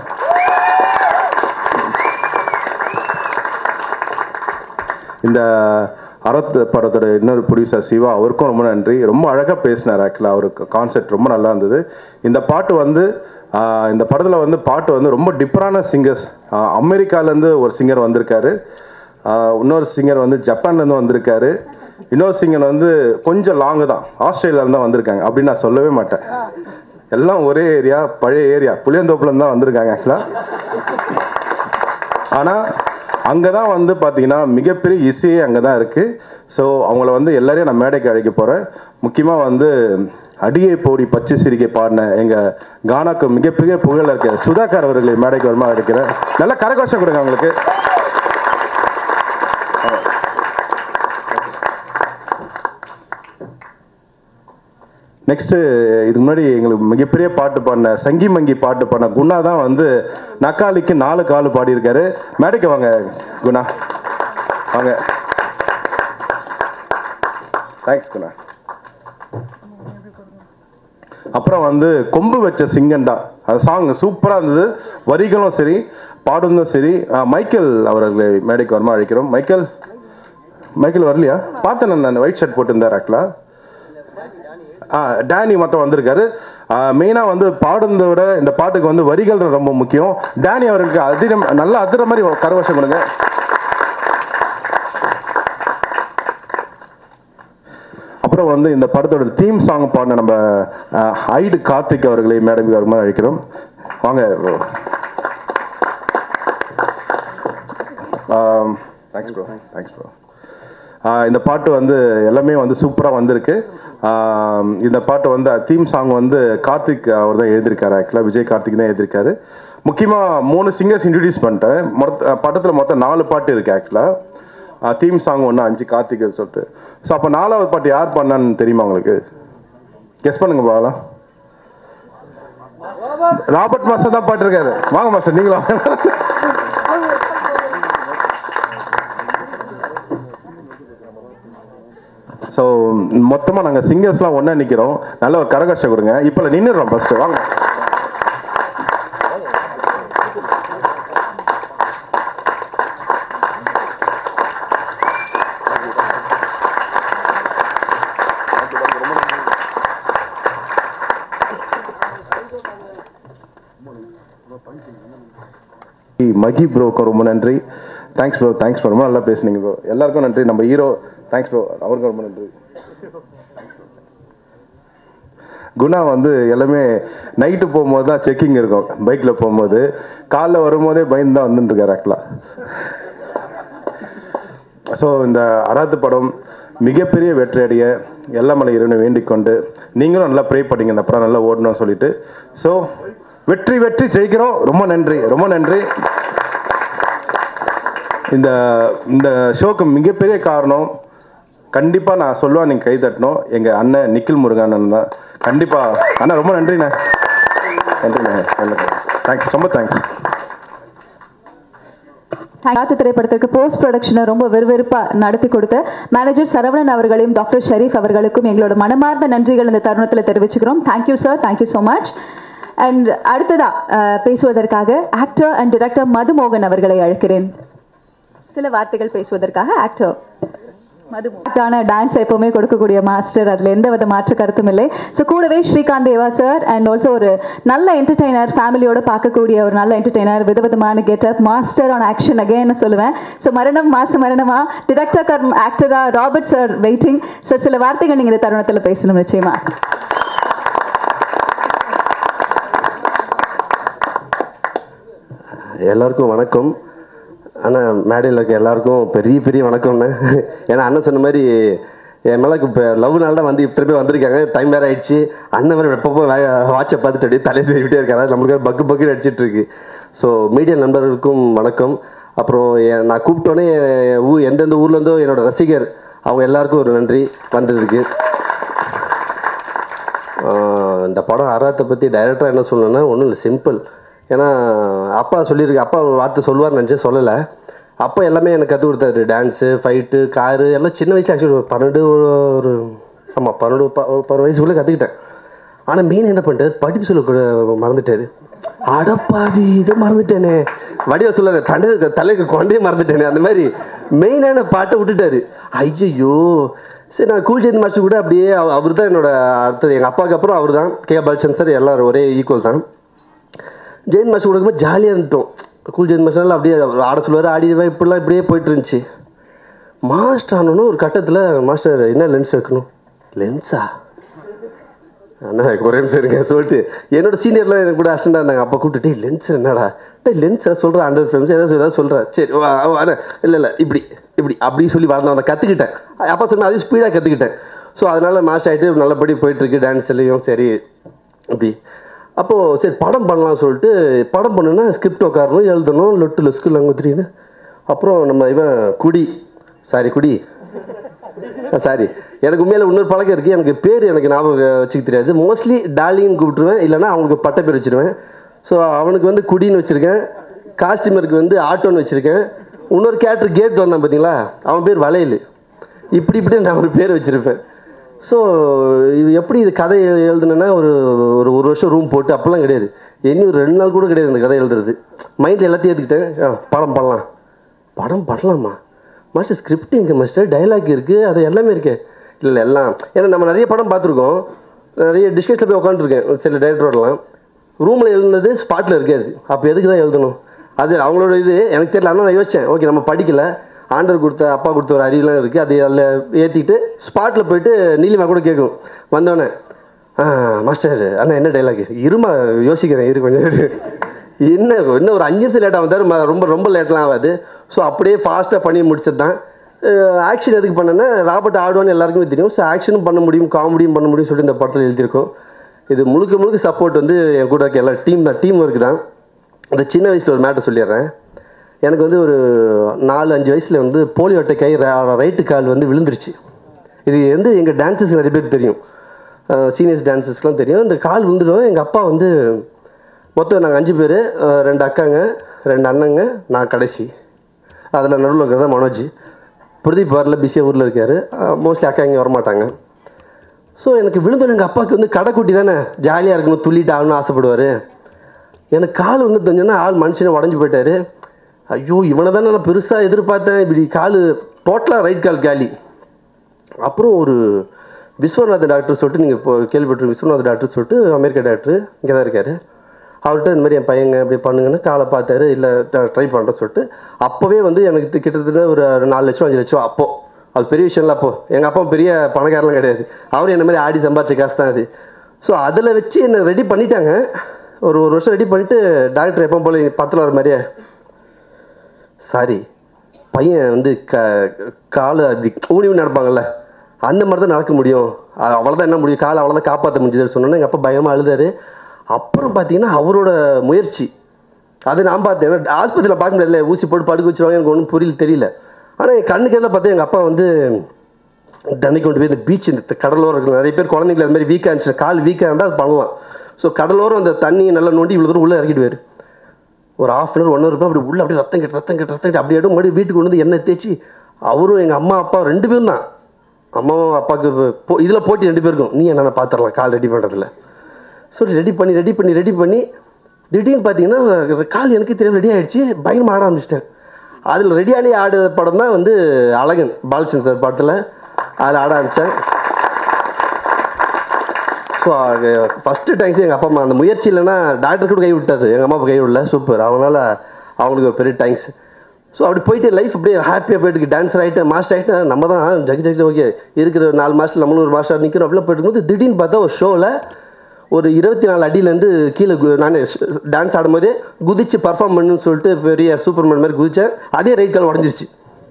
இந்த அறத் படத்தோட இன்னொரு ப்ரொடியூசர் சிவா அவருக்கும் ரொம்ப நன்றி ரொம்ப அழகாக பேசினார் ஆக்சுவலாக அவருக்கு கான்செப்ட் ரொம்ப நல்லா இருந்தது இந்த பாட்டு வந்து ஆஹ், இந்த படத்தில் வந்து பாட்டு வந்து ரொம்ப டிஃப்ரெண்டான சிங்கர்ஸ் அமெரிக்காலேருந்து ஒரு சிங்கர் வந்திருக்காரு ஆஹ், இன்னொரு சிங்கர் வந்து ஜப்பான்லேருந்து வந்திருக்காரு இன்னொரு சிங்கர் வந்து கொஞ்சம் லாங்கு தான் ஆஸ்திரேலியாவிலேருந்து தான் வந்திருக்காங்க அப்படின்னு நான் சொல்லவே மாட்டேன் எல்லாம் ஒரே ஏரியா பழைய ஏரியா புளியந்தோப்புலேருந்து தான் வந்திருக்காங்க ஆக்சுவலாக ஆனால் அங்கே தான் வந்து பார்த்தீங்கன்னா மிகப்பெரிய இசையே அங்கே தான் இருக்குது ஸோ அவங்கள வந்து எல்லாரையும் நான் மேடைக்கு அழைக்க போகிறேன் முக்கியமாக வந்து அடியை போடி பச்சை சிரிக்கை பாடின எங்கள் கானாக்கு மிகப்பெரிய புகழ் இருக்க சுதாகர் அவர்களை மேடைக்கு வருமா அழைக்கிறேன் நல்லா கரகோஷம் கொடுங்க அவங்களுக்கு நெக்ஸ்ட்டு இதுக்கு முன்னாடி எங்களுக்கு மிகப்பெரிய பாட்டு பாடின சங்கி மங்கி பாட்டு பாடின குணா தான் வந்து நக்காளிக்கு நாலு காலு பாடியிருக்காரு மேடைக்கு வாங்க குணா வாங்க தேங்க்ஸ் குணா அப்புறம் வந்து கொம்பு வச்ச சிங்கண்டா அந்த சாங் சூப்பராக இருந்தது வரிகளும் சரி பாடுவதும் சரி ஆ, மைக்கேல் அவர்களை மேடைக்கு வருமா அழைக்கிறோம் மைக்கேல் மைக்கேல் வரலையா பார்த்தேன் நான் ஒயிட் ஷர்ட் போட்டிருந்தார் ஆக்சுவலா ஆ டேனி மட்டும் வந்திருக்காரு மெயினாக வந்து பாடுறதை விட இந்த பாட்டுக்கு வந்து வரிகள் தான் ரொம்ப முக்கியம் டேனி அவருக்கு அதிரம் நல்லா அதிர மாதிரி கரவசம் கொடுங்க அப்புறம் வந்து இந்த படத்தோட தீம் சாங் பாடின நம்ம அஹ், ஐடு கார்த்திக் அவர்களை மேடம் வருமா அழைக்கிறோம் வாங்க தேங்க்ஸ் ப்ரோ தேங்க்ஸ் ப்ரோ இந்த பாட்டு வந்து எல்லாமே வந்து சூப்பராக வந்திருக்கு ஆஹ் இந்த பாட்டு வந்து தீம் சாங் வந்து கார்த்திக் அவர் தான் எழுதியிருக்காரு ஆக்சுவலாக விஜய் கார்த்திக் தான் எழுதியிருக்காரு முக்கியமாக மூணு சிங்கர்ஸ் இன்ட்ரடியூஸ் பண்ணிட்டேன் மொத்த படத்தில் மொத்தம் நாலு பாட்டு இருக்குது ஆக்சுவலாக தீம் சாங் ஒன்று அஞ்சு கார்த்திக் சொல்லிட்டு ஸோ அப்போ நாலாவது பாட்டு யார் பண்ணான்னு தெரியுமா உங்களுக்கு கெஸ் பண்ணுங்க பார்க்கலாம் ராபர்ட் மாஸ்டர் தான் பாட்டு இருக்காரு வாங்க மாஸ்டர் நீங்களா ஸோ மொத்தமாக நாங்கள் சிங்கர்ஸ்லாம் ஒன்றா நிற்கிறோம் நல்ல ஒரு கரகஷ்டம் கொடுங்க இப்போ நின்றுடுறோம் ஃபஸ்ட்டு வாங்க மகி ப்ரோக்கும் ரொம்ப நன்றி தேங்க்ஸ் ப்ரோ தேங்க்ஸ் ப்ரோ ரொம்ப நல்லா பேசுனீங்க ப்ரோ எல்லாருக்கும் நன்றி நம்ம ஹீரோ தேங்க்ஸ் ப்ரோ அவருக்கும் ரொம்ப நன்றி குணா வந்து எல்லாமே நைட்டு போகும்போது தான் செக்கிங் இருக்கும் பைக்கில் போகும்போது காலைல வரும்போதே பயந்து தான் வந்துட்டு இருக்காரு ஆக்சுவலாக ஸோ இந்த அராத்து படம் மிகப்பெரிய வெற்றி அடைய எல்லமலை இறைவனை வேண்டிக் கொண்டு நீங்களும் நல்லா ப்ரே பண்ணீங்க இந்த படம் நல்லா ஓடணும்னு சொல்லிட்டு ஸோ வெற்றி வெற்றி ஜெயிக்கிறோம் ரொம்ப நன்றி ரொம்ப நன்றி இந்த இந்த ஷோக்கு மிகப்பெரிய காரணம் கண்டிப்பாக நான் சொல்லுவேன் நீங்கள் கை தட்டணும் எங்கள் அண்ணன் நிக்கில் முருகன் அண்ணன் தான் கண்டிப்பாக அண்ணா ரொம்ப நன்றிண்ணே நன்றிண்ணே தேங்க்ஸ் ரொம்ப தேங்க்ஸ் காத்து திரைப்படத்திற்கு போஸ்ட் ப்ரொடக்ஷனை ரொம்ப விறுவிறுப்பா நடத்தி கொடுத்த மேனேஜர் சரவணன் அவர்களையும் டாக்டர் ஷெரீஃப் அவர்களுக்கும் எங்களோட மனமார்ந்த நன்றிகள் இந்த தருணத்தில் தெரிவிச்சுக்கிறோம் thank you sir thank you so much and அடுத்ததா அஹ், பேசுவதற்காக ஆக்டர் அண்ட் டிரெக்டர் மதுமோகன் அவர்களை அழைக்கிறேன் சில வார்த்தைகள் பேசுவதற்காக ஆக்டர் மதுமோகனான டான்ஸ் எப்பவுமே கொடுக்கக்கூடிய மாஸ்டர் அதில் எந்த வித மாற்று கருத்தும் இல்லை ஸோ கூடவே Srikanth Deva sir and also ஒரு நல்ல என்டர்டெய்னர் ஃபேமிலியோட பார்க்கக்கூடிய ஒரு நல்ல என்டர்டெய்னர் விதவிதமான கெட்டப் மாஸ்டர் ஆன் ஆக்ஷன் அகேன்னு சொல்லுவேன் ஸோ மரணம் மாச மரணமா டிரெக்டர் கர்ம் ஆக்டரா ராபர்ட் சார் வெயிட்டிங் சார் சில வார்த்தைகள் நீங்கள் இந்த தருணத்தில் பேசணும் நிச்சயமா எல்லாருக்கும் வணக்கம் ஆனால் மேடையில் இருக்க எல்லாருக்கும் பெரிய பெரிய வணக்கம்ண்ணே ஏன்னா அண்ணன் சொன்ன மாதிரி என் மேலே இப்போ லவ்னால தான் வந்து திருப்பி வந்திருக்காங்க டைம் வேறு ஆயிடுச்சு அண்ணன் வேறு எப்பப்போ வாட்சை பார்த்துட்டு அப்படியே தலையை திருவிட்டே இருக்காரு நம்மளுக்கு பக்கு பக்குன்னு அடிச்சிட்டு இருக்கு ஸோ மீடியா நண்பர்களுக்கும் வணக்கம் அப்புறம் என் நான் கூப்பிட்டோன்னே என் ஊ எந்தெந்த ஊர்லேருந்தோ என்னோட ரசிகர் அவங்க எல்லாருக்கும் ஒரு நன்றி வந்ததுக்கு ஆஹ் இந்த படம் அராத்தை பற்றி டைரக்டராக என்ன சொல்லணும்னா ஒன்றும் இல்லை சிம்பிள் ஏன்னா அப்பா சொல்லியிருக்கு அப்பா ஒரு வார்த்தை சொல்லுவார்னு நினச்சி சொல்லலை அப்பா எல்லாமே எனக்கு கற்றுக் கொடுத்தாரு டான்ஸு ஃபைட்டு காரு எல்லாம் சின்ன வயசுல ஆக்சுவலி ஒரு பன்னெண்டு ஒரு ஒரு ஆமாம் பன்னெண்டு ப ஒரு பன்னெண்டு வயசுக்குள்ளே கற்றுக்கிட்டேன் ஆனால் மெயின் என்ன பண்ணிட்டாரு படிப்பு சொல்ல கூட மறந்துட்டாரு அடப்பாவி இதை மறந்துட்டேனே வடிவ சொல்ல தண்டை தலைக்கு கொண்டே மறந்துட்டேனே அந்த மாதிரி மெயினான பாட்டை விட்டுட்டாரு ஐயோ சரி நான் கூல்ஜெயந்த் மாஸ்டர் கூட அப்படியே அவர் தான் என்னோட அடுத்தது எங்கள் அப்பாவுக்கு அப்புறம் அவர் தான் கே பாலச்சந்த் சார் எல்லாரும் ஒரே ஈக்குவல் தான் ஜெயந்த் மாஸ்டர் கொடுக்கும்போது ஜாலியாக இருந்தோம் கூல் ஜெயந்த் மாஸ்டர்லாம் அப்படியே அவர் ஆட சொல்லுவார் ஆடிடுவேன் இப்படிலாம் இப்படியே போயிட்டு இருந்துச்சு மாஸ்டர் ஆனோன்னு ஒரு கட்டத்தில் மாஸ்டர் என்ன லென்ஸ் வைக்கணும் லென்ஸா அண்ணா ஒரே நிமிஷம் இருங்க சொல்லிட்டு என்னோட சீனியர்லாம் எனக்கு கூட அசிஸ்டண்டாக இருந்தாங்க அப்போ கூப்பிட்டு டேய் லென்ஸ் என்னடா டேய் லென்ஸ் சொல்கிறேன் ஹண்ட்ரட் ஃபிலிம்ஸ் ஏதாவது ஏதாவது சொல்கிறேன் சரி வா வா இல்லை இல்லை இப்படி இப்படி அப்படி சொல்லி வளர்ந்தேன் அதை கற்றுக்கிட்டேன் அப்பா சொன்னால் அதே ஸ்பீடாக கற்றுக்கிட்டேன் ஸோ அதனால் மாஸ்டர் ஆகிட்டு நல்லபடி போயிட்டுருக்கு டான்ஸ்லேயும் சரி அப்படி அப்போது சரி படம் பண்ணலாம் சொல்லிட்டு படம் பண்ணுன்னா ஸ்கிரிப்ட் உட்காரணும் எழுதணும் லொட்டு லொஸ்க்கு லங்குத்திரின்னு அப்புறம் நம்ம இவன் குடி சாரி குடி சாரி எனக்கு உண்மையில இன்னொரு பழக்கம் இருக்குது எனக்கு பேர் எனக்கு ஞாபகம் வச்சுக்க தெரியாது மோஸ்ட்லி டாலின்னு கூப்பிட்டுருவேன் இல்லைன்னா அவங்களுக்கு பட்ட பேர் வச்சிருவேன் ஸோ அவனுக்கு வந்து குடின்னு வச்சுருக்கேன் காஸ்டியூமருக்கு வந்து ஆட்டோன்னு வச்சுருக்கேன் இன்னொரு கேரக்டர் கேட் வந்தான் பார்த்தீங்களா அவன் பேர் வளையல் இப்படி இப்படி நான் ஒரு பேர் வச்சுருப்பேன் ஸோ இது எப்படி இது கதை எழு- எழுதுனேன்னா ஒரு ஒரு ஒரு வருஷம் ரூம் போட்டு அப்போல்லாம் கிடையாது இனி ஒரு ரெண்டு நாள் கூட கிடையாது இந்த கதை எழுதுறது மைண்டில் எல்லாத்தையும் ஏற்றுக்கிட்டேன் ஆ, படம் பண்ணலாம் படம் பண்ணலாமா மாஸ்டர் ஸ்கிரிப்ட் எங்கே மாஸ்டர் டைலாக் இருக்குது அது எல்லாமே இருக்கே இல்லை எல்லாம் ஏன்னா நம்ம நிறைய படம் பார்த்துருக்கோம் நிறைய டிஸ்கஷனில் போய் உட்காந்துருக்கேன் சில டைரக்டரோடலாம் ரூமில் எழுதுனது ஸ்பாட்டில் இருக்காது அப்போ எதுக்கு தான் எழுதணும் அது அவங்களோட இது எனக்கு தெரியல ஆனால் நான் யோசித்தேன் ஓகே நம்ம படிக்கல ஆண்டர் கொடுத்த அப்பா கொடுத்த ஒரு அறிவுலாம் இருக்குது அதை அதில் ஏற்றிக்கிட்டு ஸ்பாட்டில் போயிட்டு நீலிமா கூட கேட்கும் வந்தோடனே ஆ மாஸ்டர் அண்ணா என்ன டைலாக் இருமா யோசிக்கிறேன் இரு கொஞ்சம் இரு. என்ன இன்னும் ஒரு அஞ்சு நிமிஷம் லேட் ஆகும் ம- ரொம்ப ரொம்ப லேட்லாம் ஆகாது ஸோ அப்படியே ஃபாஸ்ட்டாக பண்ணி முடிச்சது தான் ஆக்ஷன் எதுக்கு பண்ணேன்னா ராபர்ட் ஆடுவான்னு எல்லாருக்குமே தெரியும் ஸோ ஆக்ஷனும் பண்ண முடியும் காமெடியும் பண்ண முடியும் சொல்லிட்டு இந்த படத்தில் எழுதியிருக்கோம் இது முழுக்க முழுக்க சப்போர்ட் வந்து என் கூட இருக்க எல்லா டீம் தான் டீம் ஒர்க் தான் அந்த சின்ன வயசில் ஒரு மேட்டர் சொல்லிடுறேன் எனக்கு வந்து ஒரு நாலு அஞ்சு வயசில் வந்து போலியோ அட்டை கை ர- ரைட்டு கால் வந்து விழுந்துருச்சு இது வந்து எங்கள் டான்சஸ் நிறைய பேர் தெரியும் சீனியர்ஸ் டான்சஸ்க்குலாம் தெரியும் இந்த கால் விழுந்துடும் எங்கள் அப்பா வந்து மொத்தம் நாங்கள் அஞ்சு பேர் ரெண்டு அக்காங்க ரெண்டு அண்ணங்க நான் கடைசி அதில் நடுவில் இருக்கிறதா மனோஜ் பிரதீப் வரல பிஸியாக ஊரில் இருக்கார் மோஸ்ட்லி அக்கா இங்கே வரமாட்டாங்க ஸோ எனக்கு விழுந்தோம் எங்கள் அப்பாவுக்கு வந்து கடைக்குட்டி தானே ஜாலியாக இருக்கணும் துள்ளிட்டு ஆகணும்னு ஆசைப்படுவார் எனக்கு கால் வந்து தெரிஞ்சோன்னா ஆள் மனுஷனை உடஞ்சி போயிட்டாரு ஐயோ இவனை தானே நான் பெருசாக எதிர்பார்த்தேன் இப்படி கால் டோட்டலாக ரைட் கால் காலி அப்புறம் ஒரு விஸ்வநாத் டாக்டர் சொல்லிட்டு நீங்கள் இப்போ கேள்விப்பட்டிருக்க விஸ்வநாத் டாக்டர் சொல்லிட்டு அமெரிக்கா டாக்டர் இங்கே தான் இருக்கார் அவர்கிட்ட இந்த மாதிரி என் பையங்க அப்படி பண்ணுங்கன்னு காலை பார்த்தாரு இல்லை ட்ரை பண்ணுறேன் சொல்லிட்டு அப்போவே வந்து எனக்கு தி- கிட்டத்தட்ட ஒரு நாலு லட்சம் அஞ்சு லட்சம் அப்போ அது பெரிய விஷயம் இல்லை அப்போ எங்கள் அப்பா பெரிய பணக்காரலாம் கிடையாது அவர் என்ன மாதிரி ஆடி சம்பாரிச்ச காசு தான் அது ஸோ அதில் வச்சு என்னை ரெடி பண்ணிட்டாங்க ஒரு ஒரு வருஷம் ரெடி பண்ணிவிட்டு டாக்டர் எப்போ போல படத்தில் வர மாதிரியே சாரி பையன் வந்து க காலை அப்படி ஊனி ஊனி நடப்பாங்கல்ல அந்த மாதிரி தான் நடக்க முடியும் அ- அவ்வளவுதான் என்ன முடியும் காலை அவ்வளோதான் காப்பாற்ற முடிஞ்சதுன்னு சொன்னோன்னே எங்கள் அப்பா பயமாக அழுதாரு அப்புறம் பார்த்தீங்கன்னா அவரோட முயற்சி அது நான் பார்த்தேன் ஏன்னா ஆஸ்பத்திரியில் பார்க்க முடியல ஊசி போட்டு படுக்க வச்சிருவாங்க எனக்கு ஒன்றும் புரியல தெரியல ஆனால் என் கண்ணுக்கு எல்லாம் பார்த்தா எங்கள் அப்பா வந்து தண்ணி கொண்டு போய் இந்த பீச் இந்த கடலோரம் இருக்கு நிறைய பேர் குழந்தைங்கள அது மாதிரி வீக்காக இருந்துச்சு கால் வீக்காக இருந்தால் அது பண்ணலாம் ஸோ கடலோரம் அந்த தண்ணி நல்லா நோண்டி இவ்வளோ தூரம் உள்ளே இறக்கிடுவார் ஒரு half an hour one hour அப்படி உள்ள அப்படியே ரத்தம் கட்டு ரத்தம் கட்டு ரத்தம் கட்டு அப்படியே எடுத்து மறுபடியும் வீட்டுக்கு கொண்டு வந்து எண்ணெய் தேய்ச்சி அவரும் எங்கள் அம்மா அப்பா ரெண்டு பேரும் தான் அம்மாவும் அப்பாவுக்கு போ இதில் போட்டி ரெண்டு பேருக்கும் நீ என்னென்ன பார்த்துடலாம் கால் ரெடி பண்ணுறதுல சரி ரெடி பண்ணி ரெடி பண்ணி ரெடி பண்ணி திடீர்னு பார்த்தீங்கன்னா கால் எனக்கு தெரியாம ரெடி ஆயிடுச்சு பயங்கரமாக ஆட ஆரம்பிச்சிட்டேன் அதில் ரெடியானி ஆடுற படம் தான் வந்து அழகன் பாலச்சந்திர சார் படத்தில் அதில் ஆட ஆரம்பித்தேன் ஸோ அது ஃபஸ்ட்டு டைம்ஸ் எங்கள் அப்பா அம்மா அந்த முயற்சி இல்லைன்னா டாக்டர் கூட கை விட்டாரு எங்கள் அம்மா அப்பா கை விடல சூப்பர் அவங்களால அவங்களுக்கு ஒரு பெரிய தேங்க்ஸ் ஸோ அப்படி போயிட்டு லைஃப் அப்படியே ஹாப்பியாக போயிட்டு டான்ஸர் ஆகிட்டேன் மாஸ்டர் ஆகிட்டேன் நம்ம தான் ஜக் ஜக் ஓகே இருக்கிற நாலு மாதத்தில் நம்மளும் ஒரு மாஸ்டர் நிற்கிறோம் அப்படிலாம் போயிட்டு இருக்கும்போது திடீர்னு பார்த்தா ஒரு ஷோவில் ஒரு இருபத்தி நாலு அடியிலேருந்து கீழே கு- நான் டான்ஸ் ஆடும்போதே குதிச்சு பர்ஃபார்ம் பண்ணுன்னு சொல்லிட்டு பெரிய சூப்பர்மேன் மாதிரி குதிச்சேன் அதே ரைட் கால் உடஞ்சிருச்சு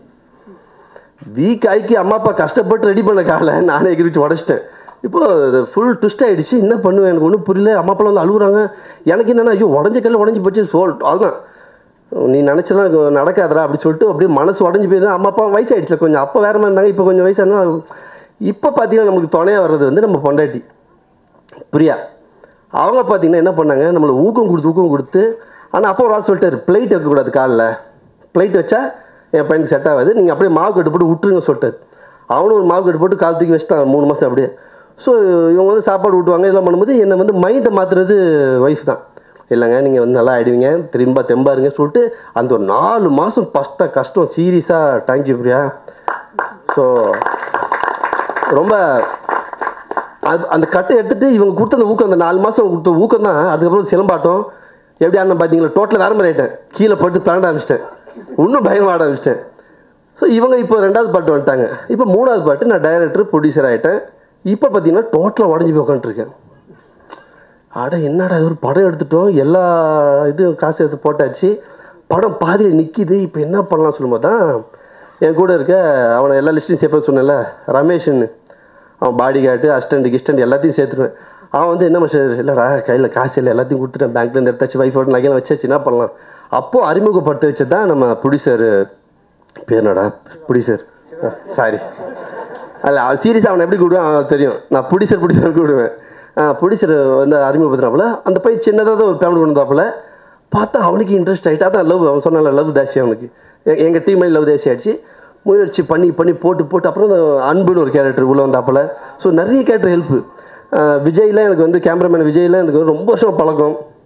வீக் ஆக்கி அம்மா அப்பா கஷ்டப்பட்டு ரெடி பண்ண காலை நானே எகிரிச்சு உடச்சிட்டேன் இப்போ ஃபுல் ட்விஸ்ட் ஆயிடுச்சு என்ன பண்ணுவேன் எனக்கு ஒன்றும் புரியல அம்மா அப்பாலாம் வந்து அழுகுறாங்க எனக்கு என்னன்னா ஐயோ உடஞ்ச கல்ல உடஞ்சி போச்சு சோல் அதுதான் நீ நினச்சதான் நடக்காதடா அப்படி சொல்லிட்டு அப்படியே மனசு உடஞ்சி போயிருந்தா அம்மா அப்பா வயசாயிடுச்சுல கொஞ்சம் அப்போ வேற மாதிரி இருந்தாங்க இப்போ கொஞ்சம் வயசானா இப்போ பார்த்தீங்கன்னா நமக்கு துணையாக வர்றது வந்து நம்ம பொண்டாட்டி பிரியா அவங்க பார்த்தீங்கன்னா என்ன பண்ணாங்க நம்மளை ஊக்கம் கொடுத்து ஊக்கம் கொடுத்து ஆனால் அப்போ ஒரு ஆள் சொல்லிட்டாரு பிளைட் வைக்கக்கூடாது காலில் பிளைட் வச்சா என் பையனுக்கு செட் ஆகாது நீங்கள் அப்படியே மாவு கட்டு போட்டு விட்டுருங்க சொல்லிட்டாரு அவனும் ஒரு மாவு கட்டு போட்டு கால் தூக்கி வச்சுட்டான் மூணு மாதம் அப்படியே ஸோ இவங்க வந்து சாப்பாடு ஊட்டுவாங்க இதெல்லாம் பண்ணும்போது என்னை வந்து மைண்டை மாற்றுறது ஒய்ஃப் தான் இல்லைங்க நீங்கள் வந்து நல்லா ஆயிடுவீங்க திரும்ப தெம்பாருங்க சொல்லிட்டு அந்த ஒரு நாலு மாதம் ஃபஸ்ட்டாக கஷ்டம் சீரியஸாக தேங்க்யூ பிரியா ஸோ ரொம்ப அது அந்த கட்டை எடுத்துட்டு இவங்க கொடுத்த அந்த ஊக்கம் அந்த நாலு மாதம் கொடுத்த ஊக்கம் தான் அதுக்கப்புறம் சிலம்பாட்டம் எப்படி ஆடின பார்த்தீங்களா டோட்டலாக வேற மாதிரி ஆயிட்டேன் கீழே போட்டு பிளான் ஆரம்பிச்சிட்டேன் இன்னும் பயங்கரமாக ஆட ஆரம்பிச்சிட்டேன் ஸோ இவங்க இப்போ ரெண்டாவது பாட்டு வந்துட்டாங்க இப்போ மூணாவது பாட்டு நான் டைரக்டர் ப்ரொடியூசர் ஆகிட்டேன் இப்போ பார்த்தீங்கன்னா டோட்டலாக உடஞ்சி போய் உட்காந்துருக்கேன் அட என்னடா இது ஒரு படம் எடுத்துட்டோம் எல்லா இதுவும் காசு எடுத்து போட்டாச்சு படம் பாதியில் நிற்கிது இப்போ என்ன பண்ணலாம் சொல்லும்போது தான் என் கூட இருக்க அவனை எல்லா லிஸ்ட்டையும் சேர்ப்பேன் சொன்னேன்ல ரமேஷ்ன்னு அவன் பாடி கார்டு அசிஸ்டண்ட் கிஸ்டண்ட் எல்லாத்தையும் சேர்த்துருவேன் அவன் வந்து என்ன மாஸ்டர் இல்லைடா கையில் காசு இல்லை எல்லாத்தையும் கொடுத்துட்டேன் பேங்க்லேருந்து எடுத்தாச்சு வைஃபோட நகையெல்லாம் வச்சாச்சு என்ன பண்ணலாம் அப்போது அறிமுகப்படுத்த வச்சது தான் நம்ம ப்ரொடியூசர் பேர் என்னடா ப்ரொடியூசர் சாரி அல்ல அவன் சீரியஸாக அவனை எப்படி கூடுவேன் அவனுக்கு தெரியும் நான் ப்ரொடியூசர் ப்ரொடியூசர் கூடுவேன் ப்ரொடியூசர் வந்து அறிமுகப்படுத்தினாப்புல அந்த பையன் சின்னதாக தான் ஒரு பேமெண்ட் கொண்டு வந்தாப்புல பார்த்தா அவனுக்கு இன்ட்ரெஸ்ட் ஆகிட்டு அதான் லவ் அவன் சொன்னால லவ் தாசி அவனுக்கு எங்கள் டீம் லவ் தாசி ஆயிடுச்சு முயற்சி பண்ணி பண்ணி போட்டு போட்டு அப்புறம் அந்த அன்புன்னு ஒரு கேரக்டர் உள்ளே வந்தாப்புல ஸோ நிறைய கேரக்டர் ஹெல்ப்பு விஜய்லாம் எனக்கு வந்து கேமராமேன் விஜய்லாம் எனக்கு வந்து ரொம்ப வருஷம் பழக்கம்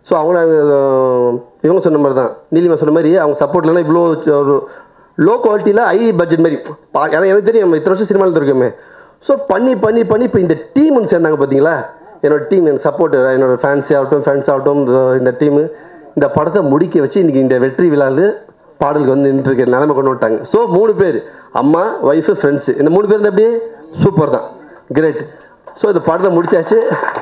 ஸோ அவங்கள அஹ், இவங்க சொன்ன மாதிரி தான் நீலிமா சொன்ன மாதிரி அவங்க சப்போர்ட் இல்லைன்னா இவ்வளோ ஒரு லோ குவாலிட்டியில் ஹை பட்ஜெட் மாதிரி பா- ஏன்னா எனக்கு தெரியும் நம்ம இத்தனை வருஷம் சினிமாவில் இருக்கோமே ஸோ பண்ணி பண்ணி பண்ணி இப்போ இந்த டீம்னு சேர்ந்தாங்க பார்த்தீங்களா என்னோட டீம் என் சப்போர்ட் என்னோட ஃபேன்ஸே ஆகட்டும் ஃபேன்ஸ் ஆகட்டும் இந்த- இந்த டீமு இந்த படத்தை முடிக்க வச்சு இன்றைக்கி இந்த வெற்றி விழாவில் பாடலுக்கு வந்து நின்றுருக்க நிலைமை கொண்டு வந்துட்டாங்க ஸோ மூணு பேர் அம்மா ஒய்ஃபு ஃப்ரெண்ட்ஸு இந்த மூணு பேர் இருந்தா அப்படியே சூப்பர் தான் கிரேட் ஸோ இந்த படத்தை முடிச்சாச்சு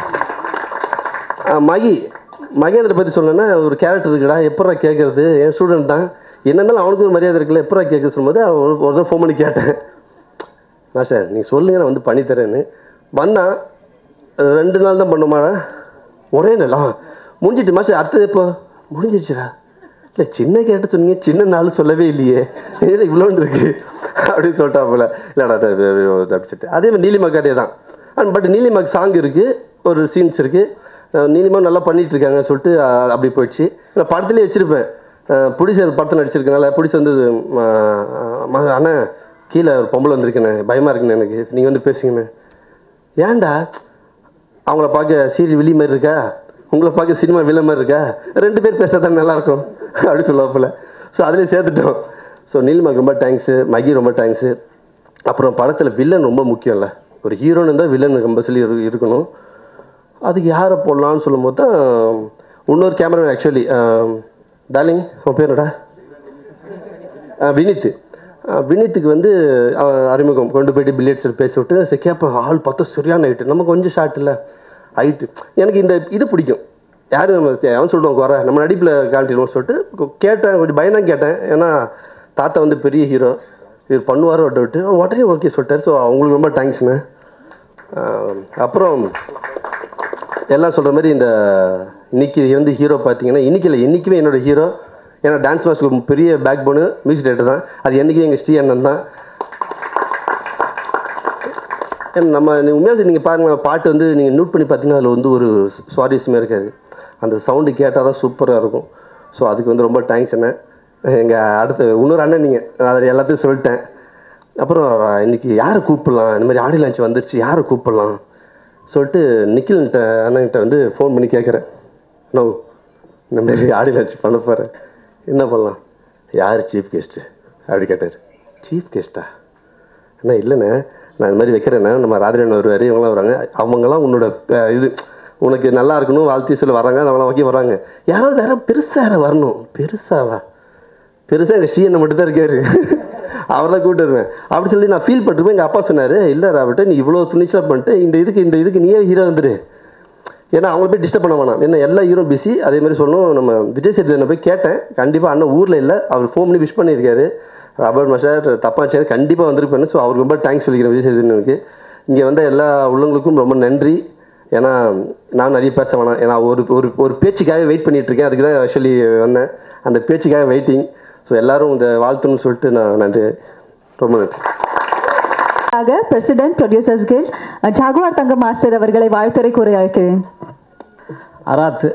ஆஹ் மகி மகேந்திர பற்றி சொல்லணும்னா ஒரு கேரக்டர் இருக்குடா எப்படா கேட்குறது என் ஸ்டூடெண்ட் தான் என்னன்னாலும் அவனுக்கு ஒரு மரியாதை இருக்குல்ல எப்படா கேட்க சொல்லும்போது அவன் ஒரு ஒரு தடவை ஃபோன் பண்ணி கேட்டேன் மாஸ்டர் நீ சொல்லுங்க நான் வந்து பண்ணித்தரேன்னு வந்தான் ரெண்டு நாள் தான் பண்ணுமாடா ஒரே நாளா முடிஞ்சிட்டு மாஸ்டர் அடுத்தது எப்போ முடிஞ்சிடுச்சுடா இல்லை சின்ன கேட்ட சொன்னீங்க சின்ன நாள் சொல்லவே இல்லையே ஏன்னா இவ்வளோன்னு இருக்கு அப்படின்னு சொல்லிட்டாப்புல இல்லைடா தப்பிச்சிட்டு அதே மாதிரி நீலிமாக்கு அதே தான் பட் நீலிமாக்கு சாங் இருக்குது ஒரு சீன்ஸ் இருக்குது நீலிமா நல்லா பண்ணிட்டு இருக்காங்க சொல்லிட்டு அஹ், அப்படி போயிடுச்சு நான் படத்துலேயே வச்சுருப்பேன் புடிசர் படத்தில் நடிச்சிருக்கனால புடிசர் வந்து ம- ம- அண்ணன் கீழே ஒரு பொம்பளை வந்திருக்கேண்ணே பயமாக இருக்குண்ணே எனக்கு நீங்கள் வந்து பேசுங்கண்ணே ஏன்டா அவங்கள பார்க்க சீரியல் விழி மாதிரி இருக்கா உங்களை பார்க்க சினிமா வில்ல மாதிரி இருக்கா ரெண்டு பேர் பேசுனா தான் நல்லாயிருக்கும் அப்படி சொல்லுவாப்புல ஸோ அதுலேயே சேர்த்துட்டோம் ஸோ நீலிமாக்கு ரொம்ப தேங்க்ஸு மகி ரொம்ப தேங்க்ஸு அப்புறம் படத்தில் வில்லன் ரொம்ப முக்கியம்ல ஒரு ஹீரோன்னு இருந்தால் வில்லன் கம்பல்சரி இரு இருக்கணும் அதுக்கு யாரை போடலான்னு சொல்லும்போது தான் இன்னொரு கேமரா ஆக்சுவலி டார்லிங் உன் பேர் என்னடா ஆ, வினித் ஆ, வினித்துக்கு வந்து ஆ, அறிமுகம் கொண்டு போயிட்டு பில்லியட்ஸ் பேசி விட்டு சரி கேட்பேன் ஆள் பார்த்தா சரியான ஹைட்டு நம்ம கொஞ்சம் ஷார்ட் இல்லை ஹைட்டு எனக்கு இந்த இது பிடிக்கும் யார் நம்ம அவன் சொல்லுவோம் குறை நம்ம நடிப்பில் காட்டிடுவோம் சொல்லிட்டு கொ- கேட்டேன் கொஞ்சம் பயந்தான் கேட்டேன் ஏன்னா தாத்தா வந்து பெரிய ஹீரோ இவர் பண்ணுவார் விட்டு விட்டு அவன் உடனே ஓகே சொல்லிட்டார் ஸோ அவங்களுக்கு ரொம்ப தேங்க்ஸ்ண்ணே அப்புறம் எல்லாம் சொல்கிற மாதிரி இந்த இன்னைக்கு வந்து ஹீரோ பார்த்தீங்கன்னா இன்னைக்கு இல்லை என்றைக்குமே என்னோட ஹீரோ ஏன்னா டான்ஸ் மாஸ்க்கு பெரிய பேக் போனு மியூசிக் டேரக்டர் தான் அது என்றைக்கும் எங்கள் ஸ்ரீ அண்ணன் தான் ஏன்னா நம்ம உண்மையாக நீங்கள் பாருங்க பாட்டு வந்து நீங்கள் நோட் பண்ணி பார்த்தீங்கன்னா அதில் வந்து ஒரு சுவாரஸ்யமே இருக்காது அந்த சவுண்டு கேட்டால் தான் சூப்பராக இருக்கும் ஸோ அதுக்கு வந்து ரொம்ப தேங்க்ஸ் அண்ணன் எங்கள் அடுத்த இன்னொரு அண்ணன் நீங்கள் அதில் எல்லாத்தையும் சொல்லிட்டேன் அப்புறம் இன்னைக்கு யாரை கூப்பிடலாம் இந்த மாதிரி ஆடி லான்ச் வந்துருச்சு யாரை கூப்பிடலாம் சொல்லிட்டு நிக்கில்கிட்ட அண்ணன்கிட்ட வந்து ஃபோன் பண்ணி கேட்குறேன் நோ இந்த மாதிரி ஆடி லான்ச் பண்ண போகிறேன் என்ன பண்ணலாம் யார் சீஃப் கெஸ்ட்டு அப்படி கேட்டார் சீஃப் கெஸ்ட்டா அண்ணா இல்லைண்ணே நான் இந்த மாதிரி வைக்கிறேண்ணே நம்ம ராதிரன் வருவார் இவங்களாம் வராங்க அவங்கெல்லாம் உன்னோட அஹ், இது உனக்கு நல்லா இருக்கணும் வாழ்த்தி சொல்லி வராங்க அவங்களாம் வைக்க வராங்க யாராவது வேற பெருசாக யாரை வரணும் பெருசாவா பெருசாக எங்கள் ஸ்ரீ மட்டும் தான் இருக்காரு அவர் தான் கூப்பிட்டு வருவேன் அப்படி சொல்லி நான் ஃபீல் பண்ணிட்டு எங்கள் அப்பா சொன்னார் இல்லை ராபர்ட்டு நீ இவ்வளோ துணிச்சலாக பண்ணிட்டு இந்த இதுக்கு இந்த இதுக்கு நீயே ஹீரோ வந்துடு ஏன்னா அவங்கள போய் டிஸ்டர்ப் பண்ண வேணாம் என்ன எல்லா ஹீரோ பிஸி அதே மாதிரி சொல்லணும் நம்ம விஜய் சேதுபதி போய் கேட்டேன் கண்டிப்பாக அண்ணன் ஊரில் இல்லை அவர் ஃபோன் பண்ணி விஷ் பண்ணியிருக்காரு ராபர்ட் மாஸ்டர் தப்பா சேர் கண்டிப்பாக வந்திருப்பேன்னு ஸோ அவருக்கு ரொம்ப தேங்க்ஸ் சொல்லிக்கிறேன் விஜய் சேதுபதிக்கு இங்கே வந்த எல்லா உள்ளவங்களுக்கும் ரொம்ப நன்றி ஏன்னா நான் நிறைய பேச வேணாம் ஏன்னா ஒரு ஒரு ஒரு பேச்சுக்காக வெயிட் பண்ணிட்டு இருக்கேன் அதுக்கு தான் ஆக்சுவலி வந்தேன் அந்த பேச்சுக்காக வெயிட்டிங் ஸோ எல்லாரும் இந்த வாழ்த்துன்னு சொல்லிட்டு நான் நன்றி ரொம்ப நன்றி ஆக president producers guild Jaguar Thanga master அவர்களை வாழ்த்துரை கூற அழைக்கிறேன் அராத்து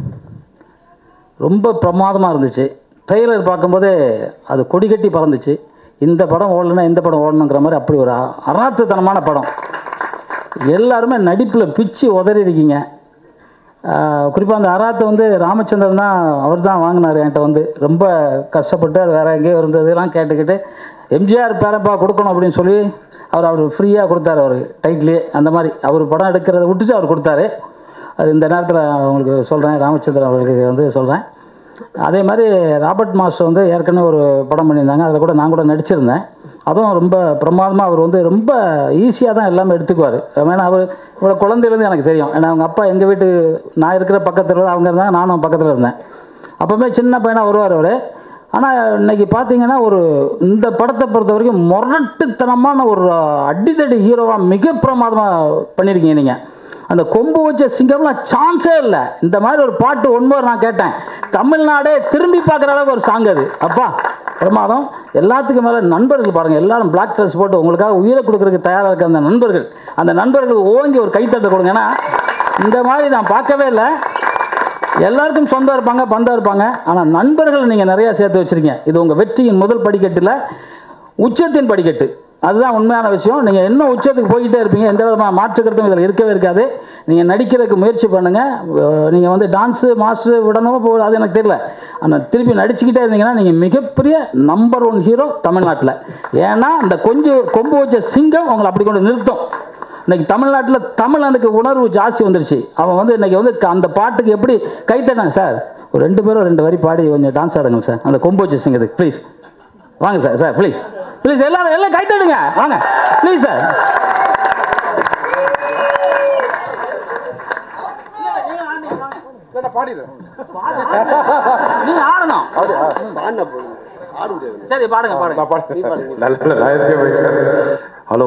ரொம்ப பிரமாதமாக இருந்துச்சு ட்ரெய்லர் பார்க்கும்போதே அது கொடி கட்டி பறந்துச்சு இந்த படம் ஓடலைன்னா இந்த படம் ஓடணுங்கிற மாதிரி அப்படி ஒரு அ- அராத்துத்தனமான படம் எல்லாருமே நடிப்பில் பிச்சு உதறி இருக்கீங்க குறிப்பாக அந்த அராத்தை வந்து ராமச்சந்திரன் தான் அவர் தான் வாங்கினார் என்கிட்ட வந்து ரொம்ப கஷ்டப்பட்டு அது வேறு எங்கேயோ இருந்ததெல்லாம் கேட்டுக்கிட்டு எம்ஜிஆர் பேரப்பா கொடுக்கணும் அப்படின்னு சொல்லி அவர் அவர் ஃப்ரீயாக கொடுத்தாரு அவர் டைட்டிலே அந்த மாதிரி அவர் படம் எடுக்கிறத விட்டுட்டு அவர் கொடுத்தாரு அது இந்த நேரத்தில் உங்களுக்கு சொல்கிறேன் ராமச்சந்திரன் அவர்களுக்கு வந்து சொல்கிறேன் அதே மாதிரி ராபர்ட் மாஸ்டர் வந்து ஏற்கனவே ஒரு படம் பண்ணியிருந்தாங்க அதில் கூட நான் கூட நடிச்சிருந்தேன் அதுவும் ரொம்ப பிரமாதமாக அவர் வந்து ரொம்ப ஈஸியாக தான் எல்லாமே எடுத்துக்குவார் ஏன்னா அவர் இவ்வளோ குழந்தையிலேருந்து எனக்கு தெரியும் ஏன்னா அவங்க அப்பா எங்கள் வீட்டு நான் இருக்கிற பக்கத்தில் அவங்க இருந்தாங்க நானும் பக்கத்தில் இருந்தேன் அப்போவுமே சின்ன பையனாக வருவார் அவர் ஆனால் இன்னைக்கு பார்த்தீங்கன்னா ஒரு இந்த படத்தை பொறுத்த வரைக்கும் முரட்டுத்தனமான ஒரு அடித்தடி ஹீரோவாக மிக பிரமாதமாக பண்ணியிருக்கீங்க நீங்கள் அந்த கொம்பு வச்ச சிங்கம்லாம் சான்ஸே இல்லை இந்த மாதிரி ஒரு பாட்டு ஒன்பது நான் கேட்டேன் தமிழ்நாடே திரும்பி பார்க்குற அளவுக்கு ஒரு சாங் அது அப்பா பிரமாதம் எல்லாத்துக்கும் மேலே நண்பர்கள் பாருங்கள் எல்லாரும் பிளாக் ட்ரெஸ் போட்டு உங்களுக்காக உயிரை கொடுக்கறதுக்கு தயாராக இருக்க அந்த நண்பர்கள் அந்த நண்பர்களுக்கு ஓங்கி ஒரு கைத்தட்டை கொடுங்க ஏன்னா இந்த மாதிரி நான் பார்க்கவே இல்லை எல்லாருக்கும் சொந்தம் இருப்பாங்க பந்தம் இருப்பாங்க ஆனால் நண்பர்கள் நீங்கள் நிறையா சேர்த்து வச்சுருக்கீங்க இது உங்கள் வெற்றியின் முதல் படிக்கட்டில் உச்சத்தின் படிக்கட்டு அதுதான் உண்மையான விஷயம் நீங்கள் இன்னும் உச்சத்துக்கு போய்கிட்டே இருப்பீங்க எந்த விதமான மாற்றுக்கிறதும் இதில் இருக்கவே இருக்காது நீங்கள் நடிக்கிறதுக்கு முயற்சி பண்ணுங்கள் நீங்கள் வந்து டான்ஸு மாஸ்டர் விடணும் போ அது எனக்கு தெரியல ஆனால் திருப்பி நடிச்சுக்கிட்டே இருந்தீங்கன்னா நீங்கள் மிகப்பெரிய நம்பர் ஒன் ஹீரோ தமிழ்நாட்டில் ஏன்னா இந்த கொஞ்சம் கொம்பு வச்ச சிங்கம் உங்களை அப்படி கொண்டு நிறுத்தும் இன்னைக்கு தமிழ்நாட்டில் தமிழனுக்கு உணர்வு ஜாஸ்தி வந்துருச்சு அவன் வந்து இன்னைக்கு வந்து க- அந்த பாட்டுக்கு எப்படி கைத்தட்டாங்க சார் ஒரு ரெண்டு பேரும் ரெண்டு வரி பாடி கொஞ்சம் டான்ஸ் ஆடுங்க சார் அந்த கொம்பு வச்ச சிங்கத்துக்கு ப்ளீஸ் வாங்க சார் சார் ப்ளீஸ் ப்ளீஸ் எல்லாரும் எல்லாம் கைத்தடுங்க வாங்க ப்ளீஸ் சார் நீங்க ஆடணும் சரி பாடுங்க பாடுங்க நல்ல நல்ல நாயஸ்கே போயிட்டு hello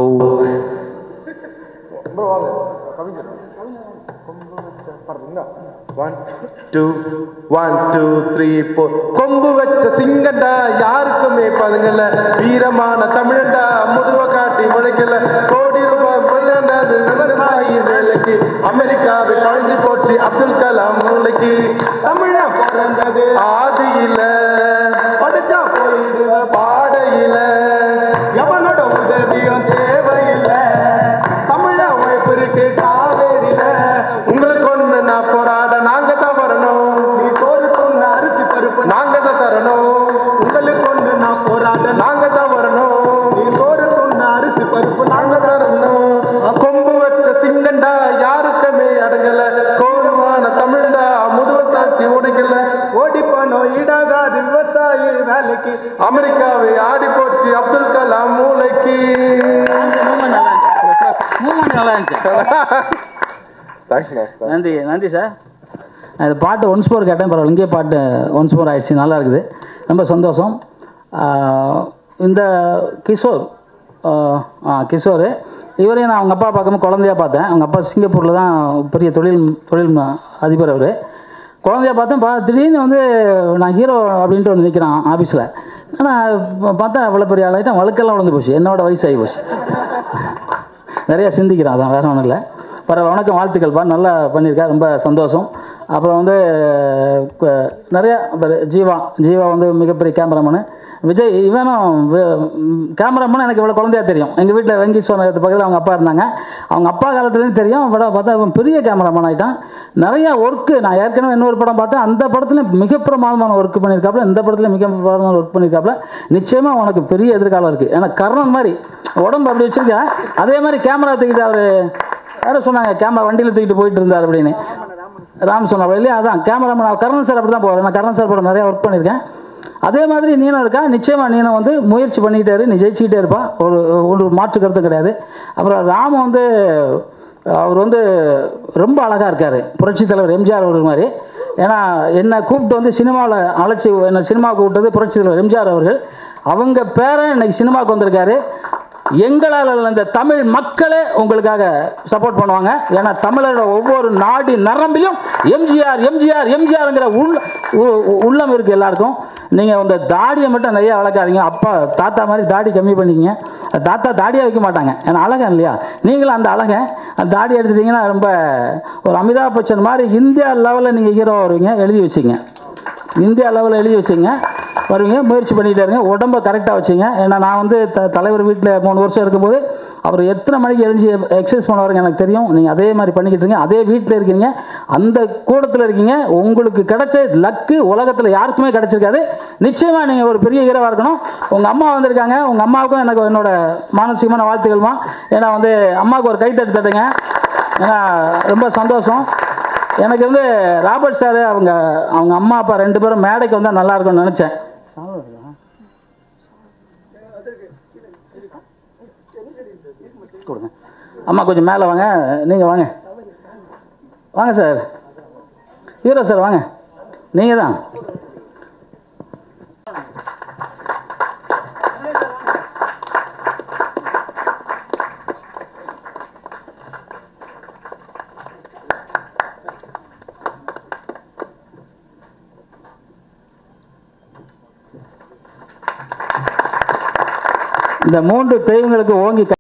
one two one two three four கொம்பு வச்ச சிங்கண்டா யாருக்குமே பதுங்கல வீரமான தமிழண்டா முதுவ காட்டி முளைக்கல கோடி ரூபாய் கொள்ளண்டது விவசாயி வேலைக்கு அமெரிக்காவில் கழிஞ்சு போச்சு அப்துல் கலாம் மூளைக்கு தமிழ பிறந்தது ஆதியில படிச்சா போயிடுவ பாடையில எவனோட உதவியும் தேவையில்லை தமிழ உழைப்பு இருக்கு காவேரியில உங்களுக்கு ஒண்ணு நான் போராட நாங்க தான் வரணும் நீ சோறு துண்ண அரிசி பருப்பு நாங்க தான் தரணும் உங்களுக்கு ஒண்ணு நான் போராட நாங்க தான் வரணும் நீ சோறு துண்ண அரிசி பருப்பு நாங்க தரணும் கொம்பு வச்ச சிங்கண்டா யாருக்குமே அடங்கல கோருமான தமிழ்டா முதுவ தாக்கி உடைக்கல ஓடி பணம் ஈடாகாது விவசாயி வேலைக்கு அமெரிக்காவை ஆடி போச்சு அப்துல் கலாம் மூளைக்கு மூமெண்ட் நல்லா இருந்துச்சு தேங்க்ஸ்ண்ணா நன்றி நன்றி சார் நான் இந்த பாட்டு ஒன்ஸ் மோர் கேட்டேன் பரவாயில்ல இங்கே பாட்டு ஒன்ஸ் மோர் ஆயிடுச்சு நல்லா இருக்குது ரொம்ப சந்தோஷம் ஆஹ் இந்த கிஷோர் ஆஹ் ஆ கிஷோர் இவரையும் நான் அவங்க அப்பா பார்க்கும்போது குழந்தையா பார்த்தேன் அவங்க அப்பா சிங்கப்பூரில் தான் பெரிய தொழில் தொழில் ம- அதிபர் அவர் குழந்தையா பார்த்தேன் பா திடீர்னு வந்து நான் ஹீரோ அப்படின்ட்டு வந்து நிற்கிறான் ஆஃபீஸில் ஆனால் பார்த்தா அவ்வளோ பெரிய ஆளாயிட்டான் வழுக்கெல்லாம் விழுந்து போச்சு என்னோட வயசு ஆகி போச்சு நிறையா சிந்திக்கிறான் அதான் வேற ஒன்றும் இல்லை பரவாயில்ல வணக்கம் வாழ்த்துக்கள்ப்பா நல்லா பண்ணியிருக்கா ரொம்ப சந்தோஷம் அப்புறம் வந்து க- நிறையா அப்புறம் ஜீவா ஜீவா வந்து மிகப்பெரிய கேமராமேனு விஜய் இவனும் கேமராமேன் எனக்கு இவ்வளோ குழந்தையா தெரியும் எங்கள் வீட்டில் வெங்கீஸ்வரன் பக்கத்தில் அவங்க அப்பா இருந்தாங்க அவங்க அப்பா காலத்துலேருந்து தெரியும் படம் பார்த்தா அவன் பெரிய கேமராமேன் ஆகிட்டான் நிறையா ஒர்க்கு நான் ஏற்கனவே இன்னொரு படம் பார்த்தேன் அந்த படத்துலையும் மிக பிரமாதமான ஒர்க் பண்ணியிருக்காப்புல இந்த படத்துல மிக பிரமாதமான ஒர்க் பண்ணியிருக்காப்புல நிச்சயமாக உனக்கு பெரிய எதிர்காலம் இருக்குது ஏன்னா கர்ணன் மாதிரி உடம்பு அப்படி வச்சிருக்கா அதே மாதிரி கேமரா தூக்கிட்டு அவர் யாரும் சொன்னாங்க கேமரா வண்டியில் தூக்கிட்டு போயிட்டு இருந்தார் அப்படின்னு ராம் சொன்னார் இல்லையா அதான் கேமராமேன் கர்ணன் சார் அப்படி தான் போவார் நான் கர்ணன் சார் படம் நிறையா ஒர்க் பண்ணியிருக்கேன் அதே மாதிரி நீனும் இருக்கா நிச்சயமாக நீனும் வந்து முயற்சி பண்ணிக்கிட்டே இரு நீ ஜெயிச்சுக்கிட்டே இருப்பா ஒரு ஒரு மாற்று கருத்து கிடையாது அப்புறம் ராம் வந்து அவர் வந்து ரொம்ப அழகாக இருக்கார் புரட்சித் தலைவர் எம்ஜிஆர் அவர் மாதிரி ஏன்னா என்னை கூப்பிட்டு வந்து சினிமாவில் அழைச்சி என்னை சினிமாவுக்கு கூப்பிட்டது புரட்சித் தலைவர் எம்ஜிஆர் அவர்கள் அவங்க பேரன் இன்னைக்கு சினிமாவுக்கு வந்திருக்காரு எங்களால் அல்ல, இந்த தமிழ் மக்களே உங்களுக்காக சப்போர்ட் பண்ணுவாங்க ஏன்னா தமிழரோட ஒவ்வொரு நாடி நரம்பிலும் எம்ஜிஆர் எம்ஜிஆர் எம்ஜிஆருங்கிற உள்ள உ- உ- உள்ளம் இருக்குது எல்லாருக்கும் நீங்கள் இந்த தாடியை மட்டும் நிறைய வளர்க்காதீங்க அப்பா தாத்தா மாதிரி தாடி கம்மி பண்ணிக்கிங்க தாத்தா தாடியாக வைக்க மாட்டாங்க ஏன்னா அழகன் இல்லையா நீங்களும் அந்த அழகன் அந்த தாடி எடுத்துட்டீங்கன்னா ரொம்ப ஒரு அமிதாப் பச்சன் மாதிரி இந்தியா லெவலில் நீங்கள் ஹீரோ வருவீங்க எழுதி வச்சுங்க இந்தியா லெவலில் எழுதி வச்சுங்க வருவீங்க முயற்சி பண்ணிகிட்டே இருங்க உடம்ப கரெக்டாக வச்சுங்க ஏன்னா நான் வந்து த தலைவர் வீட்டில் மூணு வருஷம் இருக்கும்போது அவர் எத்தனை மணிக்கு எழுஞ்சி எக்ஸசைஸ் பண்ணுவாருங்க எனக்கு தெரியும் நீங்கள் அதே மாதிரி பண்ணிக்கிட்டு இருக்கீங்க அதே வீட்டில் இருக்கீங்க அந்த கூடத்தில் இருக்கீங்க உங்களுக்கு கிடைச்ச லக்கு உலகத்தில் யாருக்குமே கிடைச்சிருக்காது நிச்சயமாக நீங்கள் ஒரு பெரிய ஹீரோவாக இருக்கணும் உங்கள் அம்மா வந்திருக்காங்க உங்கள் அம்மாவுக்கும் எனக்கு என்னோட மானசீகமான வாழ்த்துக்கள்மா ஏன்னா வந்து அம்மாவுக்கு ஒரு கைத்தட்டு தட்டுங்க ஏன்னா ரொம்ப சந்தோஷம் எனக்கு வந்து ராபர்ட் சார் அவங்க அவங்க அம்மா அப்பா ரெண்டு பேரும் மேடைக்கு வந்தால் நல்லா இருக்கும்னு நினச்சேன் கொடுங்க அம்மா கொஞ்சம் மேலே வாங்க நீங்கள் வாங்க வாங்க சார் ஹீரோ சார் வாங்க நீங்கள் தான் இந்த மூன்று தெய்வங்களுக்கு ஓங்கி கை